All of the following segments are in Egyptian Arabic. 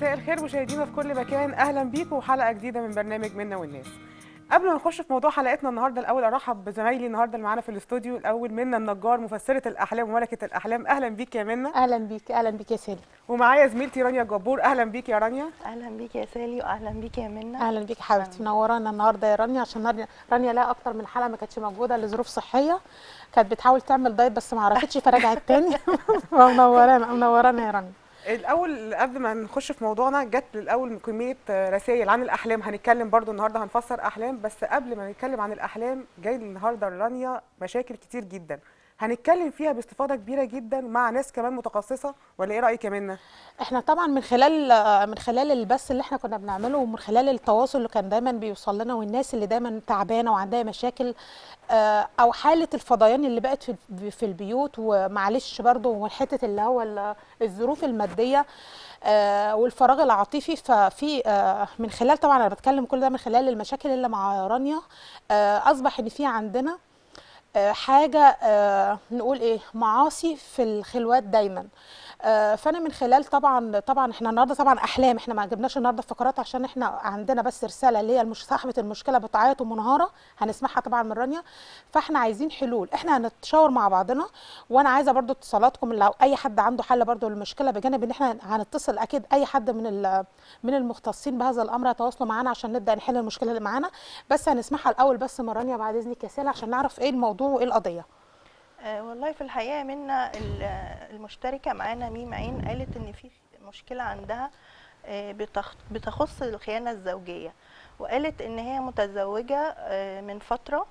مساء الخير مشاهدينا في كل مكان اهلا بيكم وحلقه جديده من برنامج منا والناس قبل ما نخش في موضوع حلقتنا النهارده الاول ارحب بزمايلي النهارده اللي معانا في الاستوديو الاول منا النجار مفسره الاحلام وملكه الاحلام اهلا بيك يا منا اهلا بيك اهلا بيك يا سالي ومعايا زميلتي رانيا جبور اهلا بيك يا رانيا اهلا بيك يا سالي واهلا بيك يا منى اهلا بيك يا حبيبتي منورانا النهارده يا رانيا عشان رانيا رانيا لها اكتر من حلقه ما كانتش موجوده لظروف صحيه كانت بتحاول تعمل دايت بس ما عرفتش فرجعت تاني منورانا منورانا يا رانيا الاول قبل ما نخش في موضوعنا جت الاول كميه رسائل عن الاحلام هنتكلم برضو النهارده هنفسر احلام بس قبل ما نتكلم عن الاحلام جاي النهارده رانيا مشاكل كتير جدا هنتكلم فيها باستفاضه كبيره جدا مع ناس كمان متخصصه ولا ايه رايك يا منى احنا طبعا من خلال من خلال البث اللي احنا كنا بنعمله ومن خلال التواصل اللي كان دايما بيوصل لنا والناس اللي دايما تعبانه وعندها مشاكل آه، او حاله الفضيان اللي بقت في في البيوت ومعلش برضو وحته اللي هو ال- الظروف الماديه آه، والفراغ العاطفي ففي آه، من خلال طبعا انا بتكلم كل ده من خلال المشاكل اللي مع رانيا آه، اصبح ان في عندنا آه، حاجه آه، نقول ايه معاصي في الخلوات دايما آه، فانا من خلال طبعا طبعا احنا النهارده طبعا احلام احنا ما جبناش النهارده فقرات عشان احنا عندنا بس رساله اللي هي المش صاحبه المشكله بتعيط ومنهاره هنسمعها طبعا من رانيا فاحنا عايزين حلول احنا هنتشاور مع بعضنا وانا عايزه برضو اتصالاتكم لو اي حد عنده حل برضو للمشكله بجانب ان احنا هنتصل اكيد اي حد من ال- من المختصين بهذا الامر يتواصلوا معانا عشان نبدا نحل المشكله اللي معانا بس هنسمعها الاول بس من رانيا بعد اذنك يا سالة عشان نعرف ايه الموضوع وايه القضيه آه والله في الحقيقه منى ال- المشتركه معانا ميم عين قالت ان في مشكله عندها آه بتخ- بتخص الخيانه الزوجيه وقالت ان هي متزوجه آه من فتره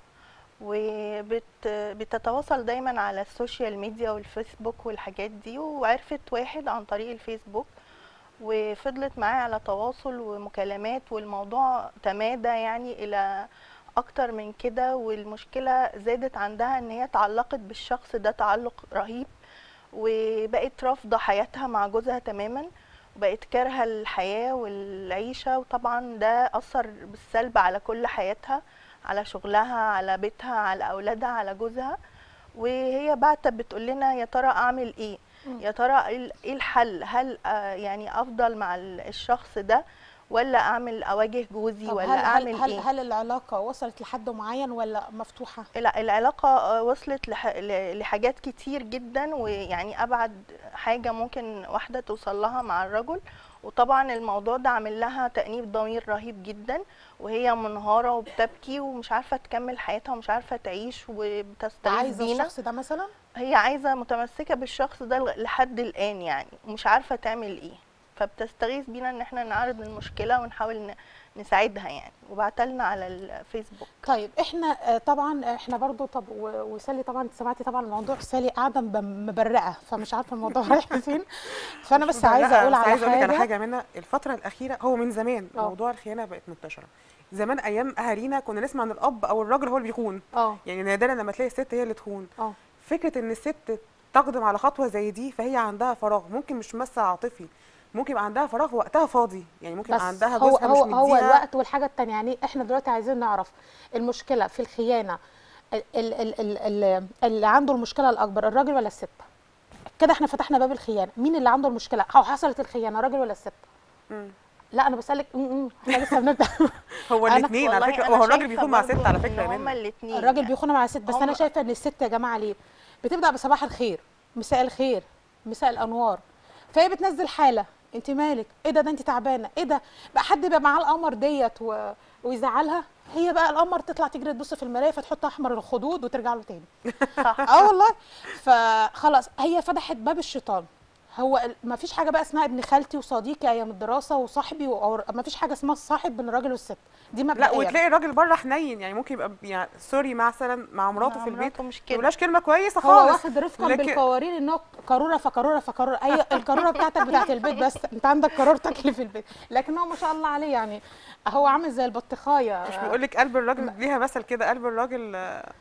وبتتواصل دايما على السوشيال ميديا والفيسبوك والحاجات دي وعرفت واحد عن طريق الفيسبوك وفضلت معاه على تواصل ومكالمات والموضوع تمادى يعني الى اكتر من كده والمشكله زادت عندها ان هي تعلقت بالشخص ده تعلق رهيب وبقت رافضه حياتها مع جوزها تماما وبقت كارهه الحياه والعيشه وطبعا ده اثر بالسلب على كل حياتها على شغلها على بيتها على اولادها على جوزها وهي بعت بتقول لنا يا ترى اعمل ايه يا ترى ايه ال- إيه الحل هل آه، يعني افضل مع ال- الشخص ده ولا اعمل اواجه جوزي طب ولا هل هل اعمل هل, ايه هل العلاقه وصلت لحد معين ولا مفتوحه لا العلاقة آه، وصلت لح... ل- لحاجات كتير جدا ويعني أبعد حاجة ممكن واحدة توصل لها مع الرجل وطبعا الموضوع ده عامل لها تأنيب ضمير رهيب جدا وهي منهارة وبتبكي ومش عارفة تكمل حياتها ومش عارفة تعيش وبتستغيث عايزه بينا الشخص ده مثلا هي عايزة متمسكة بالشخص ده لغ- لحد الآن يعني ومش عارفة تعمل ايه فبتستغيث بينا ان احنا نعرض المشكلة ونحاول ن... نساعدها يعني وبعتلنا على الفيسبوك طيب احنا آه، طبعا احنا برضو طب و- وسالي طبعا انت سمعتي طبعا الموضوع سالي قاعده مب- مبرقه فمش عارفه الموضوع رايح فين فانا بس عايزه اقول على عايزه اقول لك على حاجه حاجه منى الفتره الاخيره هو من زمان اه. موضوع الخيانه بقت منتشره زمان ايام اهالينا كنا نسمع ان الاب او الراجل هو اللي بيخون اه يعني نادرا لما تلاقي الست هي اللي تخون اه فكره ان الست تقدم على خطوه زي دي فهي عندها فراغ ممكن مش مس عاطفي ممكن يبقى عندها فراغ وقتها فاضي يعني ممكن بس يبقى عندها هو جوزها هو مش هو مديها الوقت والحاجه التانية يعني احنا دلوقتي عايزين نعرف المشكله في الخيانه ال- ال- ال- ال- ال- اللي عنده المشكله الاكبر الراجل ولا الست كده احنا فتحنا باب الخيانه مين اللي عنده المشكله او حصلت الخيانه الراجل ولا الست مم. لا انا بسالك م- م، احنا لسه بنبدا هو أنا- الاثنين على والله فكره أنا هو الراجل شايفة بيخون مع برضو ست على إن فكره يا هما منى الاتنين الراجل يعني. بيخون مع الست بس انا هم- شايفه ان الست يا جماعه ليه بتبدا بصباح الخير مساء الخير مساء الانوار فهي بتنزل حاله انت مالك ايه ده ده انت تعبانه ايه ده بقى حد يبقى معاه القمر ديت و... ويزعلها هي بقى القمر تطلع تجري تبص في المرايه فتحط احمر الخدود وترجع له تاني صح اه والله فخلاص هي فتحت باب الشيطان هو ما فيش حاجه بقى اسمها ابن خالتي وصديقي ايام الدراسه وصاحبي ما فيش حاجه اسمها الصاحب بين الراجل والست دي لا مبدئيا وتلاقي الراجل بره حنين يعني ممكن يبقى يعني سوري مثلا مع مراته مع في البيت مراته مش ما كده. يقولهاش كلمه كويسه هو خالص واخد رفقا لكن- بالقوارير ان هو قاروره فقاروره فقاروره هي القاروره بتاعتك بتاعت البيت بس انت عندك قارورتك اللي في البيت لكن هو ما شاء الله عليه يعني هو عامل زي البطيخايه مش بيقول لك قلب الراجل ليها مثل كده قلب الراجل آه،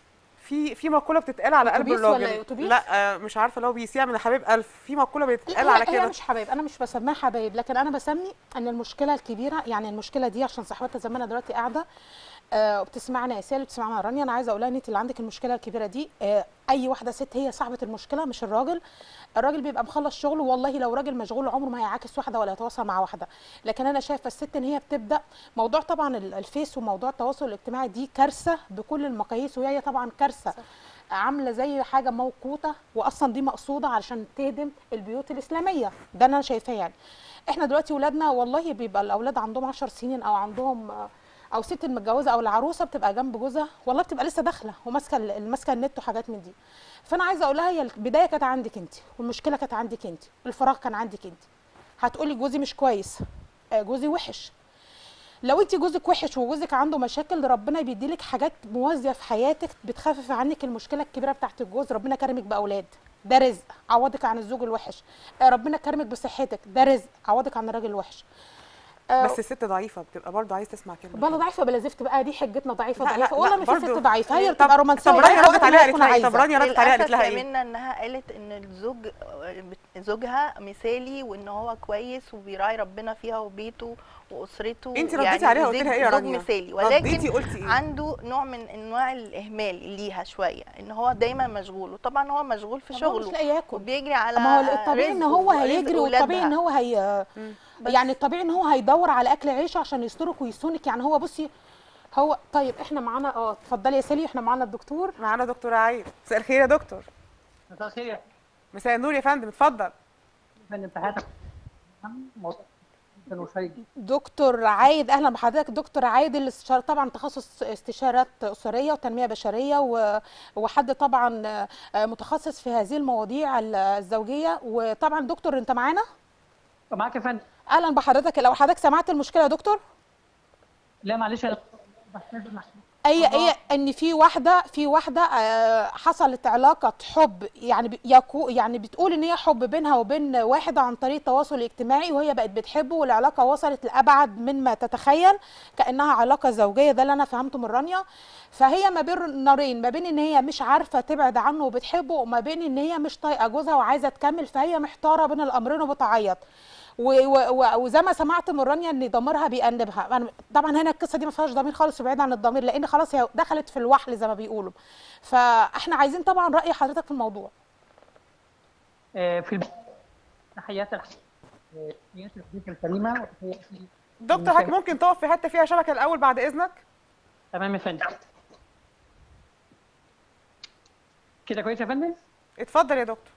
في في مقوله بتتقال على قلب أتوبيس ولا الراجل إيه؟ أتوبيس؟ لا آه، مش عارفه لو بيسيع من حبيب الف في مقوله لا بتتقال هي- على هي كده مش حبايب انا مش بسميها حبايب لكن انا بسمي ان المشكله الكبيره يعني المشكله دي عشان صاحبتها زمانها دلوقتي قاعده آه وبتسمعنا يا سالي وبتسمعنا يا رانيا انا عايزه اقول لها ان انت اللي عندك المشكله الكبيره دي آه اي واحده ست هي صاحبه المشكله مش الراجل الراجل بيبقى مخلص شغله والله لو راجل مشغول عمره ما هيعاكس واحده ولا يتواصل مع واحده لكن انا شايفه الست ان هي بتبدا موضوع طبعا ال- الفيس وموضوع التواصل الاجتماعي دي كارثه بكل المقاييس وهي طبعا كارثه عامله زي حاجه موقوته واصلا دي مقصوده علشان تهدم البيوت الاسلاميه ده انا شايفاه يعني احنا دلوقتي ولادنا والله بيبقى الاولاد عندهم 10 سنين او عندهم آه، او ست المتجوزه او العروسه بتبقى جنب جوزها والله بتبقى لسه داخله وماسكه ال- ماسكه النت وحاجات من دي فانا عايزه اقول لها هي البدايه كانت عندك انت والمشكله كانت عندك انت الفراغ كان عندك انت هتقولي جوزي مش كويس آه، جوزي وحش لو انت جوزك وحش وجوزك عنده مشاكل ربنا بيديلك حاجات موازيه في حياتك بتخفف عنك المشكله الكبيره بتاعت الجوز ربنا كرمك باولاد ده رزق عوضك عن الزوج الوحش آه، ربنا كرمك بصحتك ده رزق عوضك عن الراجل الوحش آه، بس الست ضعيفه بتبقى برضه عايز تسمع كلمه بلا ضعيفه بلا زفت بقى دي حجتنا ضعيفه لا، لا، ضعيفه لا، ولا ما في برضو- ست ضعيفه هي طب- بتبقى رومانسيه طب رانيا وقت ردت ما عليها هي قالت تكون لها إيه؟ عايزة. طب رانيا ردت عليها قالت للاسف لها يا ايه منى انها قالت ان الزوج زوجها مثالي وان هو كويس وبيراعي ربنا فيها وبيته واسرته انت رديتي عليها قلت زوج- لها ايه يا زوج رانيا مثالي رديتي ولكن قلتي ايه عنده نوع من انواع الاهمال ليها شويه ان هو دايما مشغول وطبعا هو مشغول في طب هو مش شغله لاقي ياكل وبيجري على ما هو الطبيعي ان رزقه هو ورزق هيجري والطبيعي ان ولادها. هو هي بس. يعني الطبيعي ان هو هيدور على اكل عيشه عشان يسترك ويسونك يعني هو بصي هو طيب احنا معانا اه اتفضلي يا سالي احنا معانا الدكتور معانا دكتور عايد مساء الخير يا دكتور مساء الخير يا مساء النور يا فندم اتفضل فندم تحياتك موضوع جدا وشيق دكتور عايد اهلا بحضرتك دكتور عايد الاستشار طبعا تخصص استشارات اسريه وتنميه بشريه و- وحد طبعا آه، متخصص في هذه المواضيع ال- الزوجيه وطبعا دكتور انت معانا معاك يا فندم اهلا بحضرتك لو حضرتك سمعت المشكله يا دكتور لا معلش انا بستاذن معلش. اي الله. اي ان في واحده في واحده آه، حصلت علاقه حب يعني ب- يكو يعني بتقول ان هي حب بينها وبين واحد عن طريق التواصل الاجتماعي وهي بقت بتحبه والعلاقه وصلت لابعد مما تتخيل كانها علاقه زوجيه ده اللي انا فهمته من رانيا فهي ما بين نارين ما بين ان هي مش عارفه تبعد عنه وبتحبه وما بين ان هي مش طايقه جوزها وعايزه تكمل فهي محتاره بين الامرين وبتعيط و- و- و- وزي ما سمعت من رانيا ان ضميرها بيأنبها أنا طبعا هنا القصه دي ما فيهاش ضمير خالص وبعيد عن الضمير لان خلاص هي دخلت في الوحل زي ما بيقولوا فاحنا عايزين طبعا راي حضرتك في الموضوع آه، في الب- تحيات الح- آه، تحيات الحديث الكريمه وتحياتي دكتور حضرتك ممكن تقف في حته فيها شبكه الاول بعد اذنك تمام يا فندم كده كويس يا فندم اتفضل يا دكتور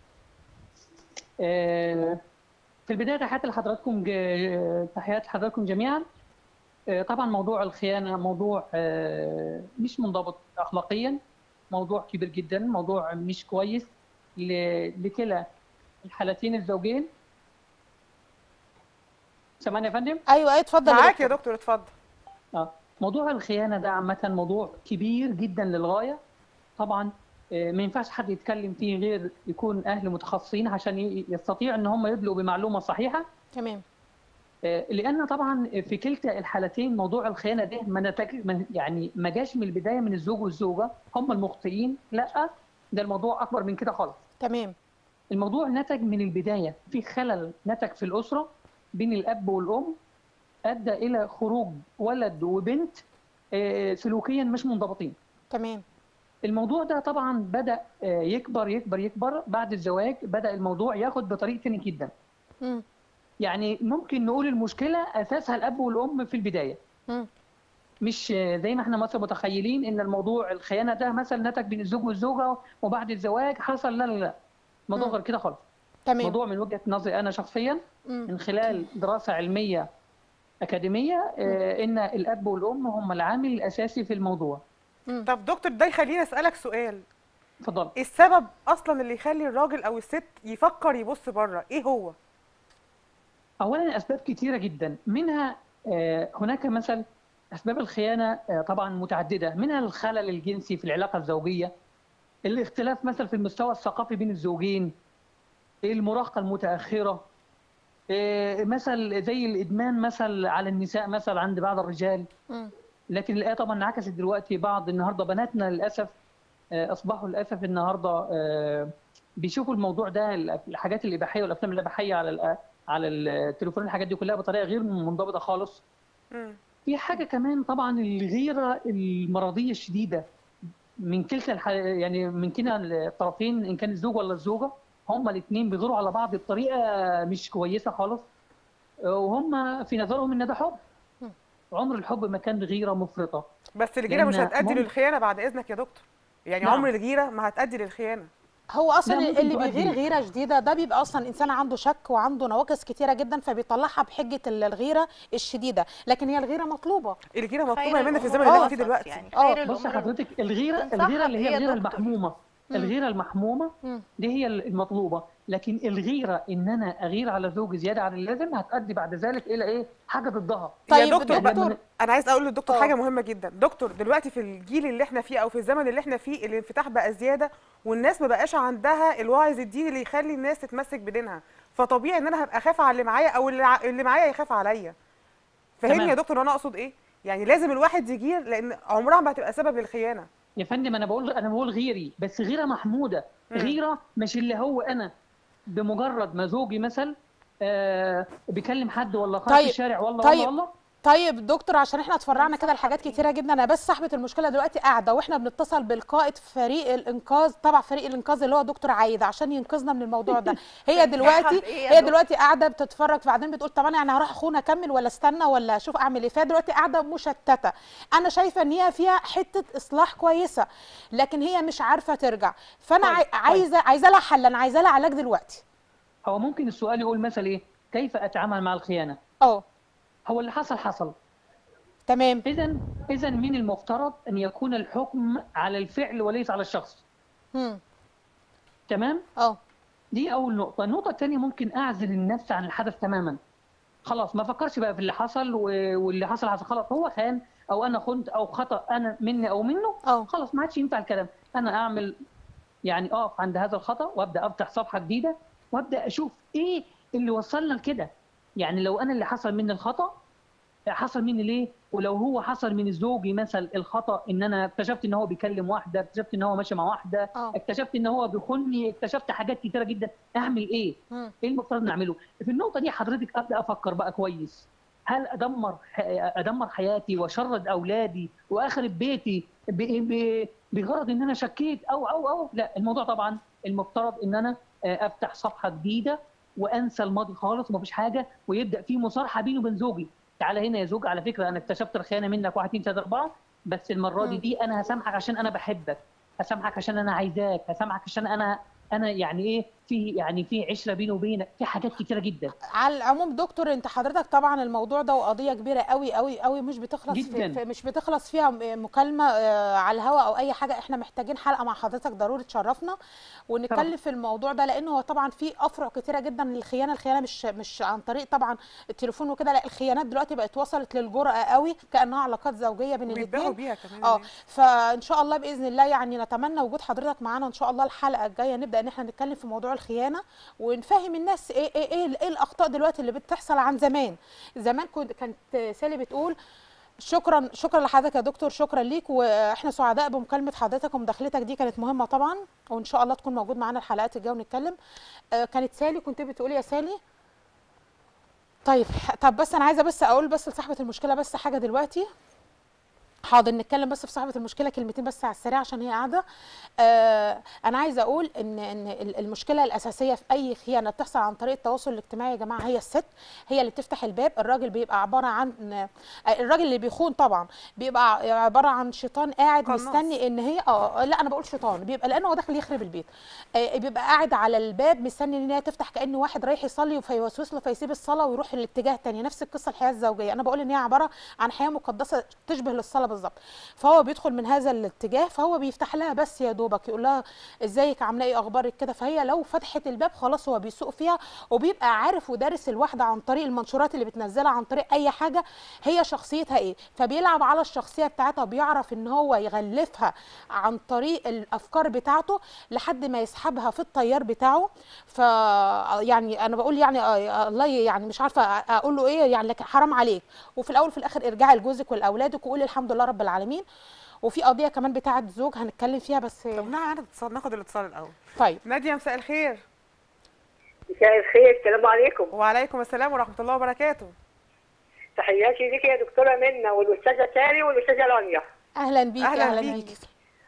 آه، في البدايه تحياتي لحضراتكم ج- تحيات لحضراتكم جميعا آه، طبعا موضوع الخيانه موضوع آه، مش منضبط اخلاقيا موضوع كبير جدا موضوع مش كويس ل- لكلا الحالتين الزوجين سامعني يا فندم ايوه ايوه اتفضل معاك يا دكتور. دكتور اتفضل اه موضوع الخيانه ده عامه موضوع كبير جدا للغايه طبعا آه، ما ينفعش حد يتكلم فيه غير يكون اهل متخصصين عشان ي- يستطيع ان هم يدلوا بمعلومه صحيحه تمام آه، لان طبعا في كلتا الحالتين موضوع الخيانه ده ما نتج من يعني ما جاش من البدايه من الزوج والزوجه هم المخطئين لا ده الموضوع اكبر من كده خالص تمام الموضوع نتج من البدايه في خلل نتج في الاسره بين الاب والام ادى الى خروج ولد وبنت آه، سلوكيا مش منضبطين تمام الموضوع ده طبعا بدا آه، يكبر يكبر يكبر بعد الزواج بدا الموضوع ياخد بطريق تاني جدا مم. يعني ممكن نقول المشكله اساسها الاب والام في البدايه مم. مش آه، زي ما احنا مثلا متخيلين ان الموضوع الخيانه ده مثلا نتج بين الزوج والزوجه وبعد الزواج حصل لا لا لا الموضوع مم. غير كده خالص تمام موضوع من وجهه نظري انا شخصيا مم. من خلال دراسه علميه اكاديميه آه، ان الاب والام هم العامل الاساسي في الموضوع مم. طب دكتور ده يخليني اسالك سؤال اتفضل ايه السبب اصلا اللي يخلي الراجل او الست يفكر يبص بره ايه هو اولا اسباب كثيره جدا منها آه، هناك مثل اسباب الخيانه آه، طبعا متعدده منها الخلل الجنسي في العلاقه الزوجيه الاختلاف مثلا في المستوى الثقافي بين الزوجين المراهقه المتاخره آه، مثل زي الادمان مثل على النساء مثل عند بعض الرجال مم. لكن الايه طبعا انعكست دلوقتي بعض النهارده بناتنا للاسف آه، اصبحوا للاسف النهارده آه، بيشوفوا الموضوع ده الحاجات الاباحيه والافلام الاباحيه على ال- على التليفون الحاجات دي كلها بطريقه غير منضبطه خالص مم. في حاجه كمان طبعا الغيره المرضيه الشديده من كلتا الح... يعني من كلا الطرفين ان كان الزوج ولا الزوجه هما الاثنين بيغيروا على بعض بطريقه مش كويسه خالص وهم في نظرهم ان ده حب مم. عمر الحب ما كان غيره مفرطه بس الغيره مش لأن هتأدي ممكن- للخيانه بعد اذنك يا دكتور يعني نعم. عمر الغيره ما هتأدي للخيانه هو اصلا لا، ممكن اللي تؤدي. بيغير غيره شديده ده بيبقى اصلا انسان عنده شك وعنده نواقص كتيره جدا فبيطلعها بحجه الغيره الشديده لكن هي الغيره مطلوبه الغيره مطلوبه خير يا منى في الأمور الزمن اللي احنا فيه الوسط دلوقتي يعني آه، خير بص الأمور حضرتك الغيره تنصحها الغيره اللي هي بإيه يا الغيره دكتور؟ المحمومه مم. الغيره المحمومه مم. دي هي المطلوبه لكن الغيره ان انا اغير على زوجي زياده عن اللازم هتؤدي بعد ذلك الى ايه حاجه ضدها طيب يا دكتور دكتور بقى انا عايز اقول للدكتور آه. حاجه مهمه جدا دكتور دلوقتي في الجيل اللي احنا فيه او في الزمن اللي احنا فيه الانفتاح بقى زياده والناس ما بقاش عندها الوعظ الديني اللي يخلي الناس تتمسك بدينها فطبيعي ان انا هبقى اخاف على اللي معايا او اللي ع- اللي معايا يخاف عليا فهمني تمام. يا دكتور انا اقصد ايه يعني لازم الواحد يجير لان عمرها ما هتبقى سبب للخيانه يا فندم انا بقول انا بقول غيري بس غيره محموده مم. غيره مش اللي هو انا بمجرد ما زوجي مثلا آه بيكلم حد ولا خارج طيب، في الشارع والله طيب. والله والله طيب دكتور عشان احنا اتفرعنا كده لحاجات كتيره جدا انا بس صاحبه المشكله دلوقتي قاعده واحنا بنتصل بالقائد فريق الانقاذ تبع فريق الانقاذ اللي هو دكتور عايده عشان ينقذنا من الموضوع ده هي دلوقتي إيه يا هي دكتور؟ دلوقتي قاعده بتتفرج بعدين بتقول طب انا يعني هروح اخونا اكمل ولا استنى ولا اشوف اعمل ايه فهي دلوقتي قاعده مشتته انا شايفه ان هي فيها حته اصلاح كويسه لكن هي مش عارفه ترجع فانا طيب، عاي- عايزه عايزه لها حل انا عايزه لها علاج دلوقتي هو ممكن السؤال يقول مثلا ايه كيف اتعامل مع الخيانه اه هو اللي حصل حصل تمام اذا اذا من المفترض ان يكون الحكم على الفعل وليس على الشخص هم. تمام اه دي اول نقطه النقطه الثانيه ممكن اعزل النفس عن الحدث تماما خلاص ما فكرش بقى في اللي حصل و- واللي حصل حصل خلاص هو خان او انا خنت او خطا انا مني او منه اه خلاص ما عادش ينفع الكلام انا اعمل يعني اقف عند هذا الخطا وابدا افتح صفحه جديده وابدا اشوف ايه اللي وصلنا لكده يعني لو انا اللي حصل مني الخطا حصل مني ليه ولو هو حصل من زوجي مثلا الخطا ان انا اكتشفت ان هو بيكلم واحده اكتشفت ان هو ماشي مع واحده اه اكتشفت ان هو بيخوني اكتشفت حاجات كتيره جدا اعمل ايه هم. ايه المفترض نعمله في النقطه دي حضرتك ابدا افكر بقى كويس هل ادمر ح- ادمر حياتي واشرد اولادي واخرب بيتي ب- ب- بغرض ان انا شكيت او او او لا الموضوع طبعا المفترض ان انا آه، افتح صفحه جديده وانسى الماضي خالص ومفيش حاجه ويبدا في مصارحه بيني وبين زوجي تعالى هنا يا زوج على فكره انا اكتشفت الخيانه منك واحد اثنين ثلاثه اربعه بس المره دي مم. دي انا هسامحك عشان انا بحبك هسامحك عشان انا عايزاك هسامحك عشان انا انا يعني ايه في يعني في عشره بيني وبينك في حاجات كتيره جدا على العموم دكتور انت حضرتك طبعا الموضوع ده وقضيه كبيره قوي قوي قوي مش بتخلص في جداً. في مش بتخلص فيها م- مكالمه آه، على الهواء او اي حاجه احنا محتاجين حلقه مع حضرتك ضروري تشرفنا ونتكلم طبعاً. في الموضوع ده لانه هو طبعا في افرع كتيره جدا للخيانه الخيانه مش مش عن طريق طبعا التليفون وكده لا الخيانات دلوقتي بقت وصلت للجرأه قوي كانها علاقات زوجيه بين وبيتباهوا الاثنين بيها كمان اه الناس. فان شاء الله باذن الله يعني نتمنى وجود حضرتك معانا ان شاء الله الحلقه الجايه نبدا ان احنا نتكلم في موضوع الخيانه ونفهم الناس ايه ايه ايه, إيه الاخطاء دلوقتي اللي بتحصل عن زمان زمان كنت كانت سالي بتقول شكرا شكرا لحضرتك يا دكتور شكرا ليك واحنا سعداء بمكالمه حضرتك ومداخلتك دي كانت مهمه طبعا وان شاء الله تكون موجود معانا الحلقات الجايه ونتكلم آه، كانت سالي كنت بتقولي يا سالي طيب طب بس انا عايزه بس اقول بس لصاحبه المشكله بس حاجه دلوقتي حاضر نتكلم بس في صاحبه المشكله كلمتين بس على السريع عشان هي قاعده آه انا عايزه اقول ان ان ال- المشكله الاساسيه في اي خيانه بتحصل عن طريق التواصل الاجتماعي يا جماعه هي الست هي اللي بتفتح الباب الراجل بيبقى عباره عن آه، الراجل اللي بيخون طبعا بيبقى عباره عن شيطان قاعد قناص. مستني ان هي اه لا انا بقول شيطان بيبقى لانه هو داخل يخرب البيت آه بيبقى قاعد على الباب مستني ان هي تفتح كانه واحد رايح يصلي فيوسوس له فيسيب الصلاه ويروح الاتجاه الثاني نفس القصه الحياه الزوجيه انا بقول ان هي عباره عن حياه مقدسه تشبه للصلاه بالظبط فهو بيدخل من هذا الاتجاه فهو بيفتح لها بس يا دوبك يقول لها ازيك عامله ايه اخبارك كده فهي لو فتحت الباب خلاص هو بيسوق فيها وبيبقى عارف ودارس الواحده عن طريق المنشورات اللي بتنزلها عن طريق اي حاجه هي شخصيتها ايه فبيلعب على الشخصيه بتاعتها بيعرف ان هو يغلفها عن طريق الافكار بتاعته لحد ما يسحبها في التيار بتاعه ف يعني انا بقول يعني آه، الله يعني مش عارفه اقول له ايه يعني لكن حرام عليك وفي الاول وفي الاخر ارجعي لجوزك ولاولادك وقولي الحمد لله رب العالمين وفي قضيه كمان بتاعه زوج هنتكلم فيها بس طب نعم اتصال ناخد الاتصال الاول طيب ناديه مساء الخير مساء الخير السلام عليكم وعليكم السلام ورحمه الله وبركاته تحياتي ليك يا دكتوره منى والاستاذه ساري والاستاذه رانيا اهلا بيكي أهلاً اهلا بيكي. بيكي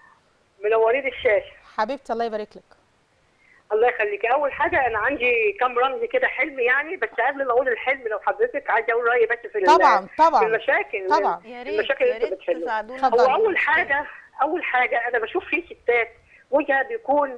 منورين الشاشه حبيبتي الله يبارك لك الله يخليك اول حاجه انا عندي كام رمز كده حلم يعني بس قبل ما اقول الحلم لو حضرتك عايزه اقول رايي بس في ال- طبعا طبعا في المشاكل طبعا. يا في ريت المشاكل يا اللي انتوا ريت بتحلوها تساعدونا اتفضل. هو اول حاجه اول حاجه انا بشوف في ستات وجهها بيكون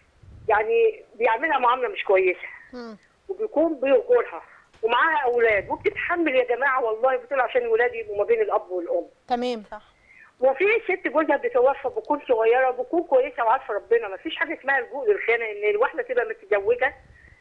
يعني بيعملها معامله مش كويسه مم. وبيكون بيغورها ومعاها اولاد وبتتحمل يا جماعه والله بتقول عشان ولادي يبقوا ما بين الاب والام تمام صح وفي ست جوزها بتوفى بتكون صغيره بتكون كويسه وعارفه ربنا ما فيش حاجه اسمها لجوء للخيانه ان الواحده تبقى متزوجه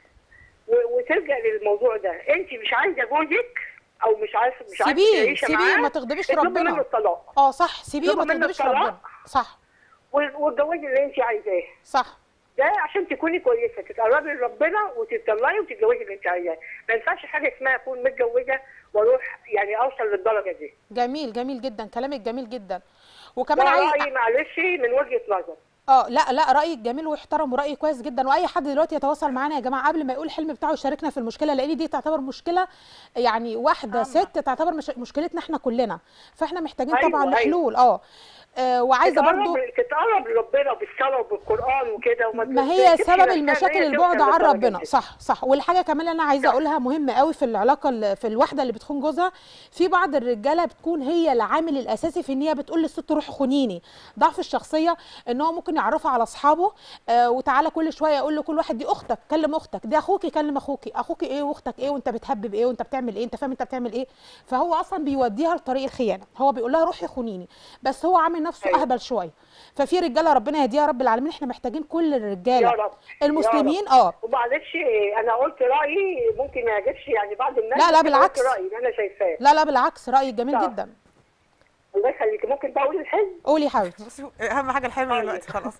و- وتلجا للموضوع ده انت مش عايزه جوزك او مش عارفه مش عايزه سيبيه تعيشي سيبيه معاه ما تغضبيش اطلبي منه ربنا الطلاق اه صح سيبيه ما اطلبي منه تغضبيش الطلاق. ربنا صح و- واتجوزي اللي انت عايزاه صح ده عشان تكوني كويسه تتقربي لربنا وتتطلعي وتتجوزي اللي انت عايزاه ما ينفعش حاجه اسمها اكون متجوزه واروح يعني اوصل للدرجه دي جميل جميل جدا كلامك جميل جدا ده وكمان عايز رايي معلش من وجهه نظر اه لا لا رايك جميل ويحترم وراي كويس جدا واي حد دلوقتي يتواصل معانا يا جماعه قبل ما يقول الحلم بتاعه يشاركنا في المشكله لان دي تعتبر مشكله يعني واحده ست تعتبر مش مشكلتنا احنا كلنا فاحنا محتاجين أيوة، طبعا أيوة. لحلول اه آه، وعايزه تتقرب برضو تتقرب لربنا بالصلاه وبالقران وكده وما ما هي تسيبش سبب نفسها المشاكل إن هي البعد توصل عن للدرجة ربنا دي. صح صح والحاجه كمان اللي انا عايزه اقولها مهمه قوي في العلاقه ال- في الواحده اللي بتخون جوزها في بعض الرجاله بتكون هي العامل الاساسي في ان هي بتقول للست روحي خونيني ضعف الشخصيه ان هو ممكن يعرفها على اصحابه آه وتعالى كل شويه يقول لكل واحد دي اختك كلم اختك دي اخوكي كلم اخوكي اخوكي ايه واختك ايه وانت بتهبب ايه وانت بتعمل ايه انت فاهم انت بتعمل ايه فهو اصلا بيوديها لطريق الخيانه هو بيقول لها روحي خونيني بس هو عامل نفسه أيوة. اهبل شويه ففي رجاله ربنا يهديها رب العالمين احنا محتاجين كل يا الرجاله رب المسلمين يا رب. اه ومعلش انا قلت رايي ممكن ما يعجبش يعني بعض الناس لا، لا، بس أنا بالعكس. قلت رايي اللي انا شايفاه لا لا بالعكس رأيك جميل صح. جدا الله يخليك ممكن بقى اقول الحلم قولي يا حبيبتي بصي اهم حاجه الحلم طيب. دلوقتي خلاص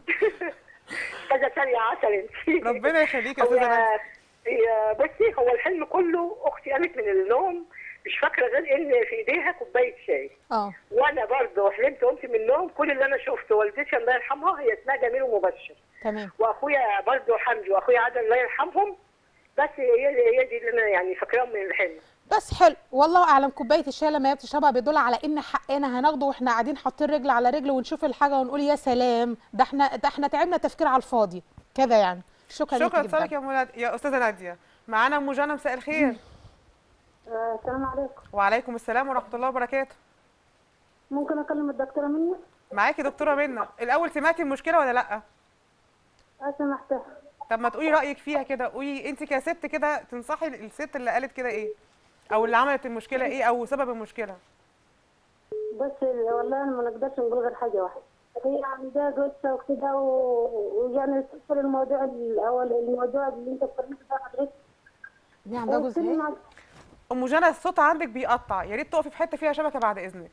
كذا ثانيه عسل انت ربنا يخليك يا هو استاذه نادية. هي- بصي هو الحلم كله اختي قامت من النوم مش فاكره غير ان في ايديها كوبايه شاي اه وانا برضه حلمت قمت من النوم كل اللي انا شفته والدتي الله يرحمها هي اسمها جميل ومبشر تمام واخويا برضه حمدي واخويا عادل الله يرحمهم بس هي هي دي اللي انا يعني فاكراهم من الحلم بس حلو والله اعلم كوبايه الشاي لما هي بتشربها بيدل على ان حقنا هناخده واحنا قاعدين حاطين رجل على رجل ونشوف الحاجه ونقول يا سلام ده احنا ده احنا تعبنا تفكير على الفاضي كده يعني شكرا شكرا ليكي اتصالك جدا يا منى يا استاذه ناديه معانا ام جنى مساء الخير السلام عليكم وعليكم السلام ورحمه الله وبركاته ممكن اكلم الدكتوره منى معاكي دكتوره منى الاول سمعتي المشكله ولا لا لو سمحت طب ما تقولي رايك فيها كده قولي انت كست كده تنصحي الست اللي قالت كده ايه او اللي عملت المشكله ايه او سبب المشكله بس والله ما نقدرش نقول غير حاجه واحده هي عندها قصه وكده و- ويعني تدخل الموضوع الاول الموضوع اللي انت اتكلمت فيه حضرتك دي عندها جوز قلت لي ايه مع- ام جنى الصوت عندك بيقطع يا ريت تقفي في حته فيها شبكه بعد اذنك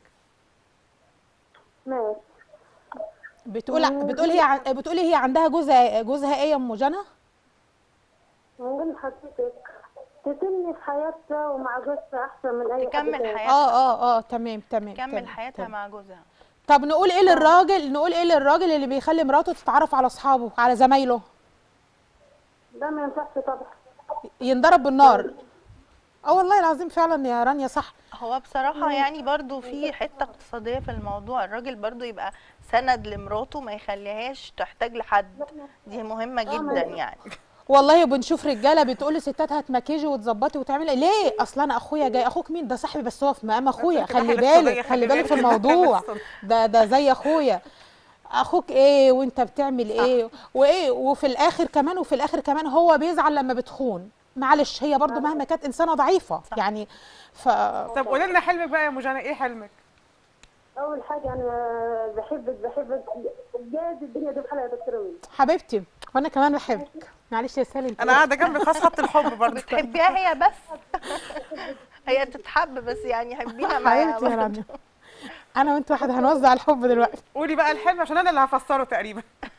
ماشي بتقول بتقول هي عن- بتقول هي عندها جوزها جوزها ايه يا ام جنى نقول لحضرتك تتمني في حياتها ومع جوزها احسن من اي حد تكمل تاني. حياتها اه اه اه تمام تمام تكمل تمام، حياتها تمام. مع جوزها طب نقول ايه للراجل نقول ايه للراجل اللي بيخلي مراته تتعرف على اصحابه على زمايله ده ما ينفعش طبعا ينضرب بالنار اه والله العظيم فعلا يا رانيا صح هو بصراحة يعني برضو في حتة اقتصادية في الموضوع الراجل برضو يبقى سند لمراته ما يخليهاش تحتاج لحد دي مهمة جدا يعني والله بنشوف رجاله بتقول لستات هتمكيجي وتظبطي وتعملي ليه اصل انا اخويا جاي اخوك مين ده صاحبي بس هو في مقام اخويا كده خلي حالة بالك اقتصادية، خلي خلي بالك في بالك. الموضوع بس- ده ده زي اخويا اخوك ايه وانت بتعمل ايه وايه وفي الاخر كمان وفي الاخر كمان هو بيزعل لما بتخون معلش هي برضو مهما كانت انسانه ضعيفه يعني ف طب قولي لنا حلمك بقى يا ام جنى ايه حلمك اول حاجه انا بحبك بحبك جاز الدنيا دي بحالها يا دكتوره منى حبيبتي وانا كمان بحبك معلش يا سالي انت انا قاعده جنبي خاص خط الحب برضه بتحبيها هي بس هي تتحب بس يعني حبيها معاها حبيبتي يا برضو. رانيا انا وانت واحد هنوزع الحب دلوقتي قولي بقى الحلم عشان انا اللي هفسره تقريبا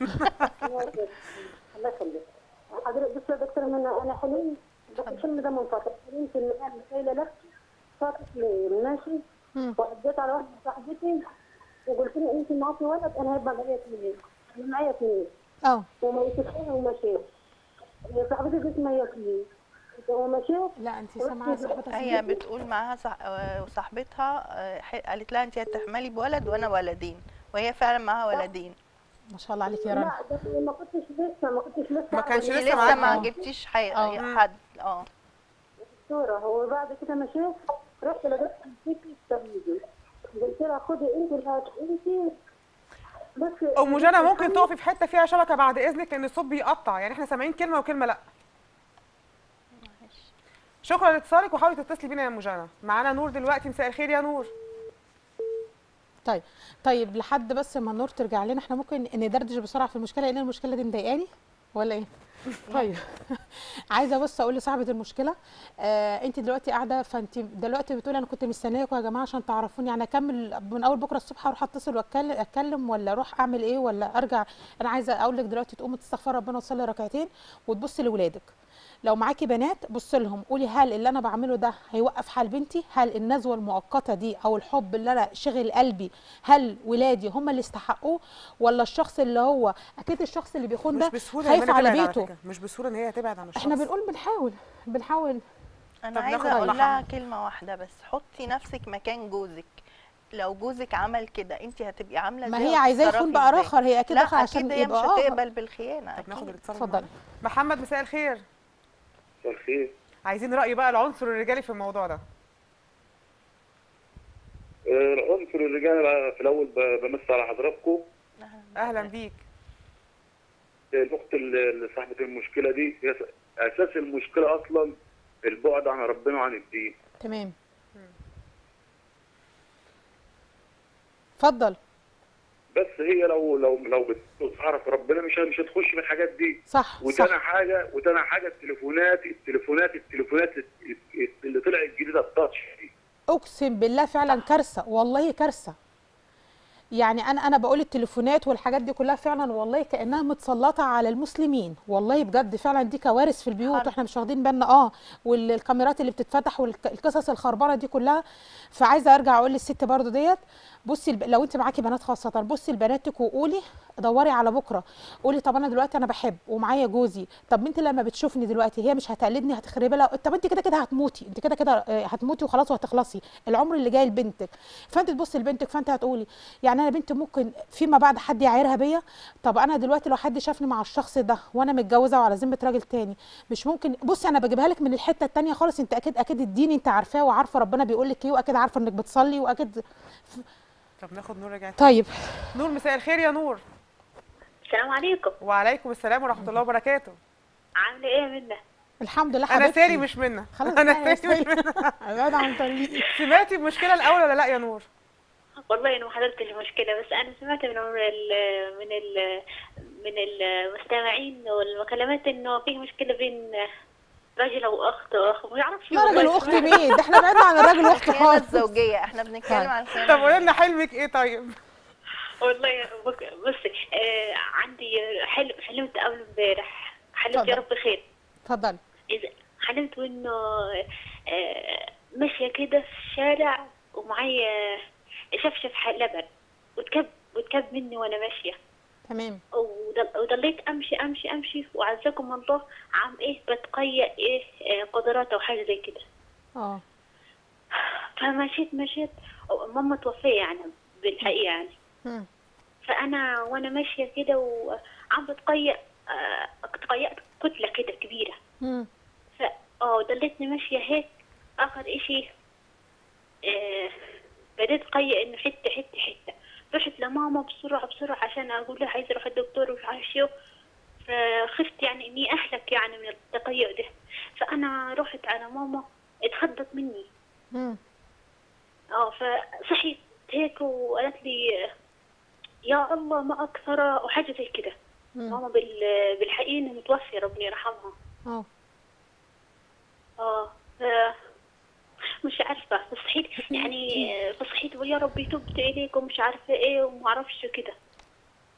الله يخليك حضرتك بص يا دكتور منى انا حلمت بس الحلم ده من فتره حلمت ان انا شايله لك فاطمه ماشي مم. وعديت على واحده صاحبتي وقلت لها انت معاكي ولد انا هيبقى معايا اثنين انا معايا اثنين اه وما يتفقها ومشيت هي صاحبتي دي اسمها ياسمين ومشيت لا انت سامعه صاحبتها هي بتقول معاها صح... آه، صاحبتها آه، ح- قالت لها انت هتحملي بولد وانا ولدين وهي فعلا معاها ولدين ما شاء الله عليك يا رنا لا ده ما كنتش لسه ما كنتش لسه ما كانش أعرف لسه لسه معاكي. ما آه. جبتيش حي... آه. حد اه الصورة وبعد كده مشيت رحت لقيت الفكرة التمييز قلت لها خدي انت اللي انت بس ام جنى ممكن تقفي في حته فيها شبكه بعد اذنك لان الصوت بيقطع يعني احنا سامعين كلمه وكلمه لا شكرا لاتصالك وحاولي تتصلي بينا يا ام جنى معانا نور دلوقتي مساء الخير يا نور طيب طيب لحد بس ما نور ترجع لنا احنا ممكن ندردش بسرعه في المشكله لان المشكله دي مضايقاني ولا ايه طيب عايزه بس اقول لصاحبه المشكله آه انت دلوقتي قاعده فانت دلوقتي بتقولي انا كنت مستنياكم يا جماعه عشان تعرفوني يعني اكمل من اول بكره الصبح اروح اتصل واتكلم اتكلم ولا اروح اعمل ايه ولا ارجع انا عايزه اقول لك دلوقتي تقومي تستغفري ربنا وتصلي ركعتين وتبصي لاولادك لو معاكي بنات بص لهم قولي هل اللي انا بعمله ده هيوقف حال بنتي هل النزوه المؤقته دي او الحب اللي انا شغل قلبي هل ولادي هم اللي استحقوه ولا الشخص اللي هو اكيد الشخص اللي بيخون مش ده بسهوله خايف إن هي على تبعد بيته فكرة. مش بسهوله ان هي تبعد عن الشخص احنا بنقول بنحاول بنحاول انا طب ناخد عايزه اقول رقم. لها كلمه واحده بس حطي نفسك مكان جوزك لو جوزك عمل كده انت هتبقي عامله ما ازاي هي عايزاه وهتتصرفي يخون بقى ازاي؟ اخر هي اكيد لا داخله عشان اكيد هي مش يبقى آه. هتقبل بالخيانه طب ناخد اكيد الاتصال اتفضلي محمد مساء الخير مساء الخير عايزين راي بقى العنصر الرجالي في الموضوع ده آه، عنصر الرجال في الاول ب- بمس على حضراتكم اهلا بيك الاخت اللي اللي صاحبه المشكله دي هي س- اساس المشكله اصلا البعد عن ربنا وعن الدين تمام اتفضل بس هي لو لو لو بتعرف ربنا مش مش هتخش في الحاجات دي صح وتاني صح حاجه وتاني حاجه التليفونات التليفونات التليفونات اللي طلعت جديده التاتش دي اقسم بالله فعلا كارثه والله كارثه يعني انا انا بقول التليفونات والحاجات دي كلها فعلا والله كانها متسلطه على المسلمين والله بجد فعلا دي كوارث في البيوت حرب. واحنا مش واخدين بالنا اه والكاميرات اللي بتتفتح والقصص الخربانه دي كلها فعايزه ارجع اقول للست برضو ديت بصي الب... لو انت معاكي بنات خاصه بصي لبناتك وقولي دوري على بكره قولي طب انا دلوقتي انا بحب ومعايا جوزي طب انت لما بتشوفني دلوقتي هي مش هتقلدني هتخربي لها طب انت كده كده هتموتي انت كده كده آه، هتموتي وخلاص وهتخلصي العمر اللي جاي لبنتك فانت تبصي لبنتك فانت هتقولي يعني انا بنتي ممكن فيما بعد حد يعايرها بيا طب انا دلوقتي لو حد شافني مع الشخص ده وانا متجوزه وعلى ذمه راجل تاني مش ممكن بصي انا بجيبها لك من الحته التانيه خالص انت اكيد اكيد الدين انت عارفاه وعارفه ربنا بيقول لك ايه واكيد عارفه انك بتصلي واكيد طب ناخد نور رجعت طيب نور مساء الخير يا نور السلام عليكم وعليكم السلام ورحمه الله وبركاته عامله ايه يا منى الحمد لله انا حبيبتي ساري مش منا خلاص انا بقى يا ساري مش ساري. منا ابعد عن طريقي سمعتي المشكله الاول ولا لا يا نور والله انا ما حضرت المشكله بس انا سمعت من ال من ال من المستمعين والمكالمات انه في مشكله بين راجل واخت واخ ما يعرفش لا راجل والله. واخت مين ده احنا بعدنا عن الراجل واخت الخيانه خالص الزوجيه احنا بنتكلم طيب. عن الخيانه طب قولي لنا حلمك ايه طيب والله بك- بصي آه عندي حلم حلمت اول امبارح حلمت اتفضل. يا رب خير اتفضلي إذا حلمت انه آه، ماشيه كده في الشارع ومعايا شفشف ح- لبن وتكب وتكب مني وانا ماشيه تمام وضل- وضليت امشي امشي امشي وعزكم الله عم ايه بتقيأ ايه آه، قدرات او حاجه زي كده اه فمشيت مشيت ماما توفيه يعني بالحقيقه يعني مم. فانا وانا ماشيه كده وعم بتقيأ آه، تقيأت كتله كده كبيره مم. ف اه ضليتني ماشية هيك آخر إشي آه بديت قيء إنه حتة حتة حتة رحت لماما بسرعة بسرعة عشان أقول لها عايزة أروح الدكتور ومش عارف شو فخفت يعني إني أهلك يعني من التقيؤ ده فأنا رحت على ماما اتخضت مني مم. اه فصحيت هيك وقالت لي يا الله ما أكثر وحاجة زي كده مم. ماما بال- بالحقيقة متوفية ربنا يرحمها اه اه ف- مش عارفة فصحيت يعني فصحيت ويا ربي تبت إليك ومش عارفة إيه وما أعرفش كده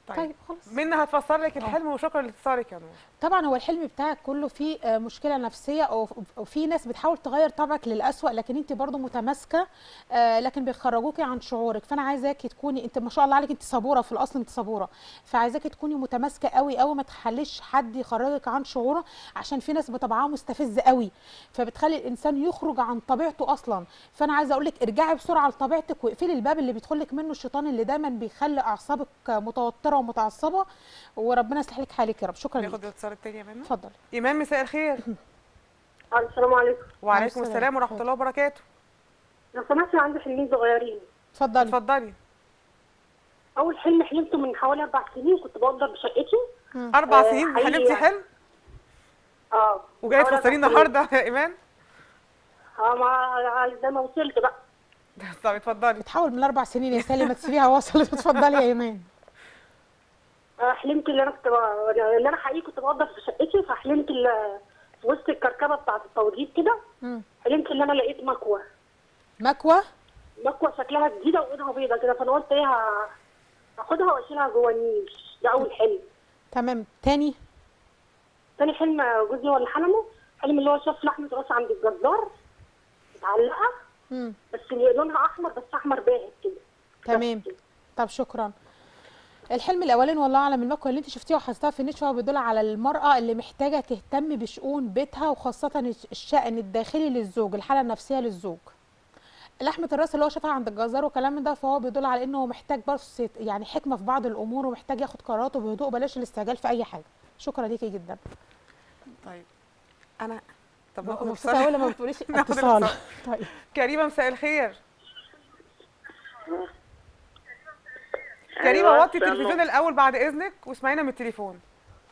طيب خلاص منى هتفسر لك الحلم وشكرا لاتصالك يا نور طبعا هو الحلم بتاعك كله فيه آه، مشكله نفسيه او أو في ناس بتحاول تغير طبعك للأسوأ لكن انت برضو متماسكه آه، لكن بيخرجوكي عن شعورك فانا عايزاكي تكوني انت ما شاء الله عليك انت صبوره في الاصل انت صبوره فعايزاكي تكوني متماسكه قوي قوي ما تخليش حد يخرجك عن شعوره عشان في ناس بطبعها مستفز قوي فبتخلي الانسان يخرج عن طبيعته اصلا فانا عايزه اقول لك ارجعي بسرعه لطبيعتك واقفلي الباب اللي بيدخل لك منه الشيطان اللي دايما بيخلي اعصابك متوتره ومتعصبه وربنا يصلح لك حالك يا رب شكرا لك ناخد الاتصال التاني يا منى اتفضل ايمان مساء الخير السلام عليكم وعليكم السلام. السلام ورحمه الله وبركاته لو سمحتي عندي حلمين صغيرين اتفضلي اتفضلي اول حلم حلمته من حوالي اربع سنين كنت بأجر بشقتي اربع آه، سنين حقيقي حلمتي يعني. حلم اه وجايه حوالي تفسريه أربع سنين. النهارده يا ايمان اه ما زي ما وصلت بقى طب اتفضلي بتحاول من اربع سنين يا سالي ما تسيبيها وصلت اتفضلي يا ايمان آه، حلمت اللي انا كنت ب- اللي انا حقيقي كنت بأجر في شقتي فحلمت اللي في وسط الكركبه بتاعت التوضيب كده مم. حلمت ان انا لقيت مكوه مكوى مكوه شكلها جديده وايدها بيضه كده فانا قلت ايه ه- هاخدها واشيلها جوه النيش ده اول حلم تمام تاني تاني حلم جوزي ولا حلمه حلم اللي هو شاف لحمه راس عند الجزار متعلقه مم. بس لونها احمر بس احمر باهت كده تمام طب شكرا الحلم الاولاني والله اعلم المكوى اللي انت شفتيها وحسيتها في النشوه بيدل على المراه اللي محتاجه تهتم بشؤون بيتها وخاصه الشأن الداخلي للزوج الحاله النفسيه للزوج لحمه الراس اللي هو شافها عند الجزار وكلام من ده فهو بيدل على انه محتاج بس يعني حكمه في بعض الامور ومحتاج ياخد قراراته بهدوء بلاش الاستعجال في اي حاجه شكرا ليكي جدا طيب انا طب ناخد مبسوطه قوي اتصال لما بتقوليش ناخد اتصال اتصال. طيب كريمه مساء الخير كريمه أيوة، وطي السلام التلفزيون الاول بعد اذنك واسمعينا من التليفون